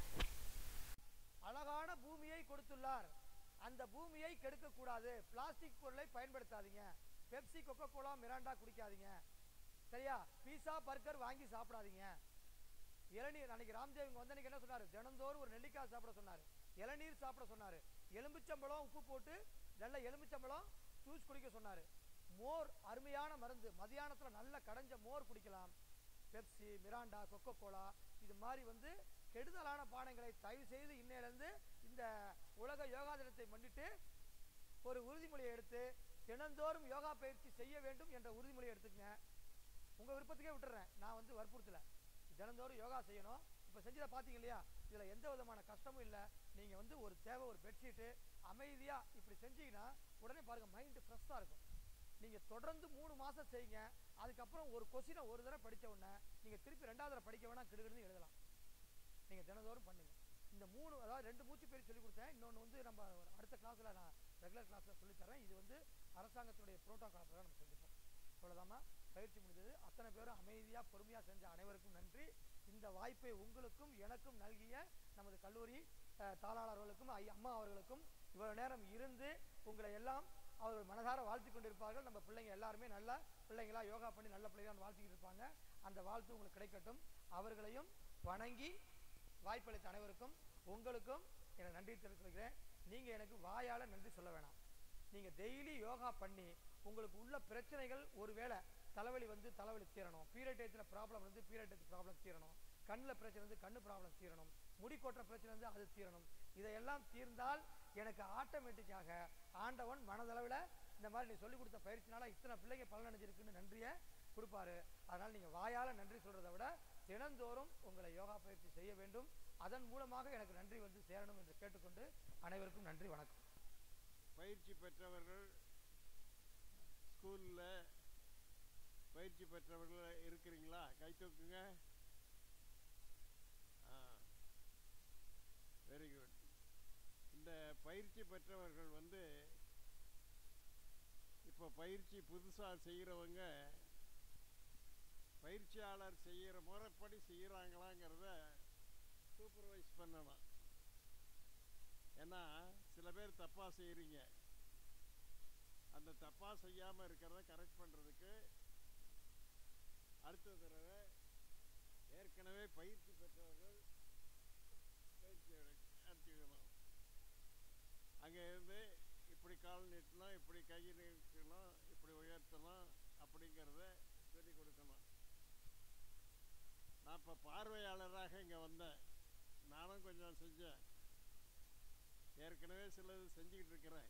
அழகான பூமியை கொடுத்துள்ளார் அந்த பூமியை கெடுக்க கூடாது பிளாஸ்டிக் பொருளை பயன்படுத்தாதீங்க பெப்சி கொக்கோ கோலா மிராண்டா குடிக்காதீங்க சரியா பீஸா பர்கர் வாங்கி சாப்பிடாதீங்க இளநீர் அன்னைக்கு ராம்தேவ் இங்க வந்தன்னைக்கு என்ன சொன்னாரு தினந்தோறும் ஒரு நெல்லிக்காய் சாப்பிட சொன்னாரு இளநீர் சாப்பிட சொன்னாரு எலுமிச்சம்பழம் உப்பு போட்டு நல்ல எலுமிச்சம்பழம் ஜூஸ் குடிக்க சொன்னாரு மோர் அருமையான மருந்து மதியானத்துல நல்ல கடைஞ்ச மோர் குடிக்கலாம் பெப்சி மிராண்டா கொக்கோ கோலா இது மாதிரி வந்து கெடுதலான பானங்களை தயவு செய்து இன்னையிலேருந்து இந்த உலக யோகா தினத்தை முன்னிட்டு ஒரு உறுதிமொழியை எடுத்து தினந்தோறும் யோகா பயிற்சி செய்ய வேண்டும் என்ற உறுதிமொழியை எடுத்துக்கங்க உங்க விருப்பத்துக்கே விட்டுறேன் நான் வந்து வற்புறுத்தல தினந்தோறும் யோகா செய்யணும் இப்போ செஞ்சதை பார்த்தீங்க இல்லையா இதில் எந்த விதமான கஷ்டமும் இல்லை நீங்கள் வந்து ஒரு தேவை ஒரு பெட்ஷீட்டு அமைதியாக இப்படி செஞ்சீங்கன்னா உடனே பாருங்கள் மைண்டு ஃப்ரெஷ்ஷாக இருக்கும் நீங்கள் தொடர்ந்து மூணு மாதம் செய்யுங்க அதுக்கப்புறம் ஒரு கொஸ்டினை ஒரு தடவை படித்த உடனே நீங்கள் திருப்பி ரெண்டாவது தடவை படிக்க வேணாம் கிடுகிடுன்னு எழுதலாம் நீங்கள் தினந்தோறும் பண்ணுங்க இந்த மூணு அதாவது ரெண்டு மூச்சு பேர் சொல்லி கொடுத்தேன் இன்னொன்று வந்து நம்ம ஒரு அடுத்த கிளாஸில் நான் ரெகுலர் கிளாஸில் சொல்லித்தரேன் இது வந்து அரசாங்கத்துடைய புரோட்டோகால் பிரகாரம் நம்ம செஞ்சுப்போம் அவ்வளோதாம்மா பயிற்சி முடிஞ்சது அத்தனை பேரும் அமைதியாக பொறுமையாக செஞ்ச அனைவருக்கும் நன்றி இந்த வாய்ப்பை உங்களுக்கும் எனக்கும் நல்கிய நமது கல்லூரி அஹ், தாளாளர்களுக்கும் ஐ அம்மா அவர்களுக்கும் இவ்வளவு நேரம் இருந்து உங்களை எல்லாம் அவர்கள் மனதார வாழ்த்தி கொண்டிருப்பார்கள் நம்ம பிள்ளைங்க எல்லாருமே நல்ல பிள்ளைங்களா யோகா பண்ணி நல்ல பிள்ளைங்களான்னு வாழ்த்திக்கிட்டு இருப்பாங்க அந்த வாழ்த்து உங்களுக்கு கிடைக்கட்டும் அவர்களையும் வணங்கி வாய்ப்பளித்த அனைவருக்கும் உங்களுக்கும் எனக்கு நன்றி தெரிவித்துக் கொள்கிறேன் நீங்கள் எனக்கு வாயால் நன்றி சொல்ல வேணாம் நீங்கள் டெய்லி யோகா பண்ணி உங்களுக்கு உள்ள பிரச்சனைகள் ஒருவேளை தலைவலி வந்து தலைவலி தீரணும் பீரியட் டயத்தில் ப்ராப்ளம் வந்து பீரியட் டயத்து ப்ராப்ளம் தீரணும் கண்ணில் பிரச்சனை வந்து கண்ணு ப்ராப்ளம் தீரணும் முடி கொட்டுற பிரச்சனை வந்து அது தீரணும் இதையெல்லாம் தீர்ந்தால் எனக்கு ஆட்டோமேட்டிக்காக ஆண்டவன் மனதளவில் இந்த மாதிரி நீ சொல்லிக் கொடுத்த பயிற்சினால இத்தனை பிள்ளைங்க பலனடைஞ்சிருக்குன்னு நன்றியை கொடுப்பாரு அதனால் நீங்கள் வாயால் நன்றி சொல்கிறத விட தினந்தோறும் உங்களை யோகா பயிற்சி செய்ய வேண்டும் அதன் மூலமாக எனக்கு நன்றி வந்து சேரணும் என்று கேட்டுக்கொண்டு அனைவருக்கும் நன்றி வணக்கம் பயிற்சி பெற்றவர்கள் ஸ்கூலில் பயிற்சி பெற்றவர்கள் இருக்கிறீங்களா கை தூக்குங்க ஆ வெரி குட் இந்த பயிற்சி பெற்றவர்கள் வந்து இப்போ பயிற்சி புதுசாக செய்கிறவங்க பயிற்சியாளர் செய்கிற முறைப்படி செய்கிறாங்களாங்கிறத சூப்பர்வைஸ் பண்ணணும் ஏன்னா சில பேர் தப்பாக செய்கிறீங்க அந்த தப்பாக செய்யாமல் இருக்கிறத கரெக்ட் பண்ணுறதுக்கு அடுத்த தடவை ஏற்கனவே பயிற்சி பெற்றவர்கள் பயிற்சி எடு- எடுத்துக்கணும் அங்கே இருந்து இப்படி கால் நீட்டணும் இப்படி கை நீட்டணும் இப்படி உயர்த்தணும் அப்படிங்கிறத சொல்லிக் கொடுக்கணும் நான் இப்போ பார்வையாளராக இங்கே வந்தேன் நானும் கொஞ்சம் செஞ்சேன் ஏற்கனவே சிலது செஞ்சுக்கிட்டு இருக்கிறேன்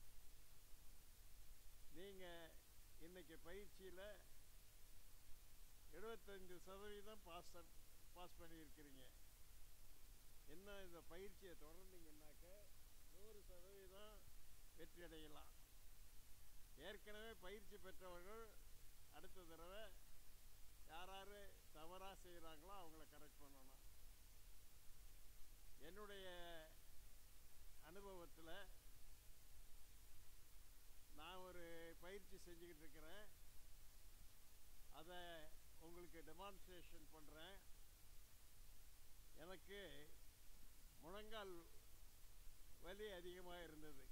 நீங்கள் இன்னைக்கு பயிற்சியில் எழுபத்தஞ்சு சதவீதம் பாஸ் பாஸ் பண்ணியிருக்கிறீங்க இன்னும் இந்த பயிற்சியை தொடர்ந்தீங்கன்னாக்க நூறு சதவீதம் வெற்றி அடையலாம் ஏற்கனவே பயிற்சி பெற்றவர்கள் அடுத்த தடவை யார் யார் தவறாக செய்கிறாங்களோ அவங்கள கரெக்ட் பண்ணணும் என்னுடைய அனுபவத்தில் நான் ஒரு பயிற்சி செஞ்சுக்கிட்டு இருக்கிறேன் அதை உங்களுக்கு டெமான்ஸ்ட்ரேஷன் பண்ணுறேன் எனக்கு முழங்கால் வலி அதிகமாக இருந்தது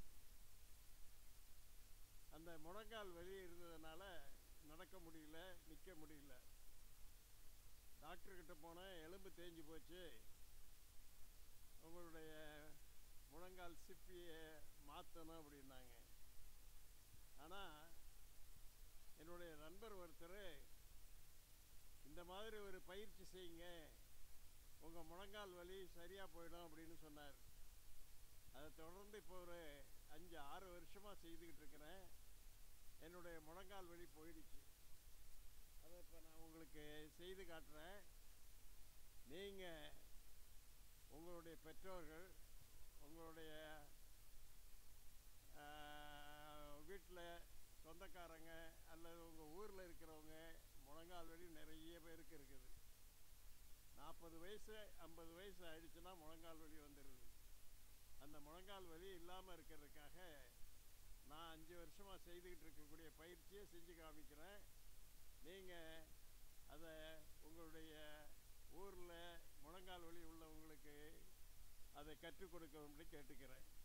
அந்த முழங்கால் வலி இருந்ததுனால நடக்க முடியல நிற்க முடியல டாக்டர்கிட்ட போனேன் எலும்பு தேஞ்சு போச்சு உங்களுடைய முழங்கால் சிப்பியை மாற்றணும் அப்படின்னாங்க ஆனால் என்னுடைய நண்பர் ஒருத்தர் இந்த மாதிரி ஒரு பயிற்சி செய்யுங்க உங்கள் முழங்கால் வலி சரியாக போயிடும் அப்படின்னு சொன்னார் அதை தொடர்ந்து இப்போ ஒரு அஞ்சு ஆறு வருஷமாக செய்துக்கிட்டு இருக்கிறேன் என்னுடைய முழங்கால் வலி போயிடுச்சு அதை இப்போ நான் உங்களுக்கு செய்து காட்டுறேன் நீங்கள் உங்களுடைய பெற்றோர்கள் உங்களுடைய வீட்டில் சொந்தக்காரங்க அல்லது உங்கள் ஊரில் இருக்கிறவங்க முழங்கால் வலி நிறைய பேருக்கு இருக்குது நாற்பது வயசு ஐம்பது வயசு ஆயிடுச்சுன்னா முழங்கால் வலி வந்துடுது அந்த முழங்கால் வலி இல்லாமல் இருக்கிறதுக்காக நான் அஞ்சு வருஷமாக செய்துக்கிட்டு இருக்கக்கூடிய பயிற்சியை செஞ்சு காமிக்கிறேன் நீங்கள் அதை உங்களுடைய ஊரில் முழங்கால் வலி உள்ளவங்களுக்கு அதை கற்றுக் கொடுக்கும்படி கேட்டுக்கிறேன்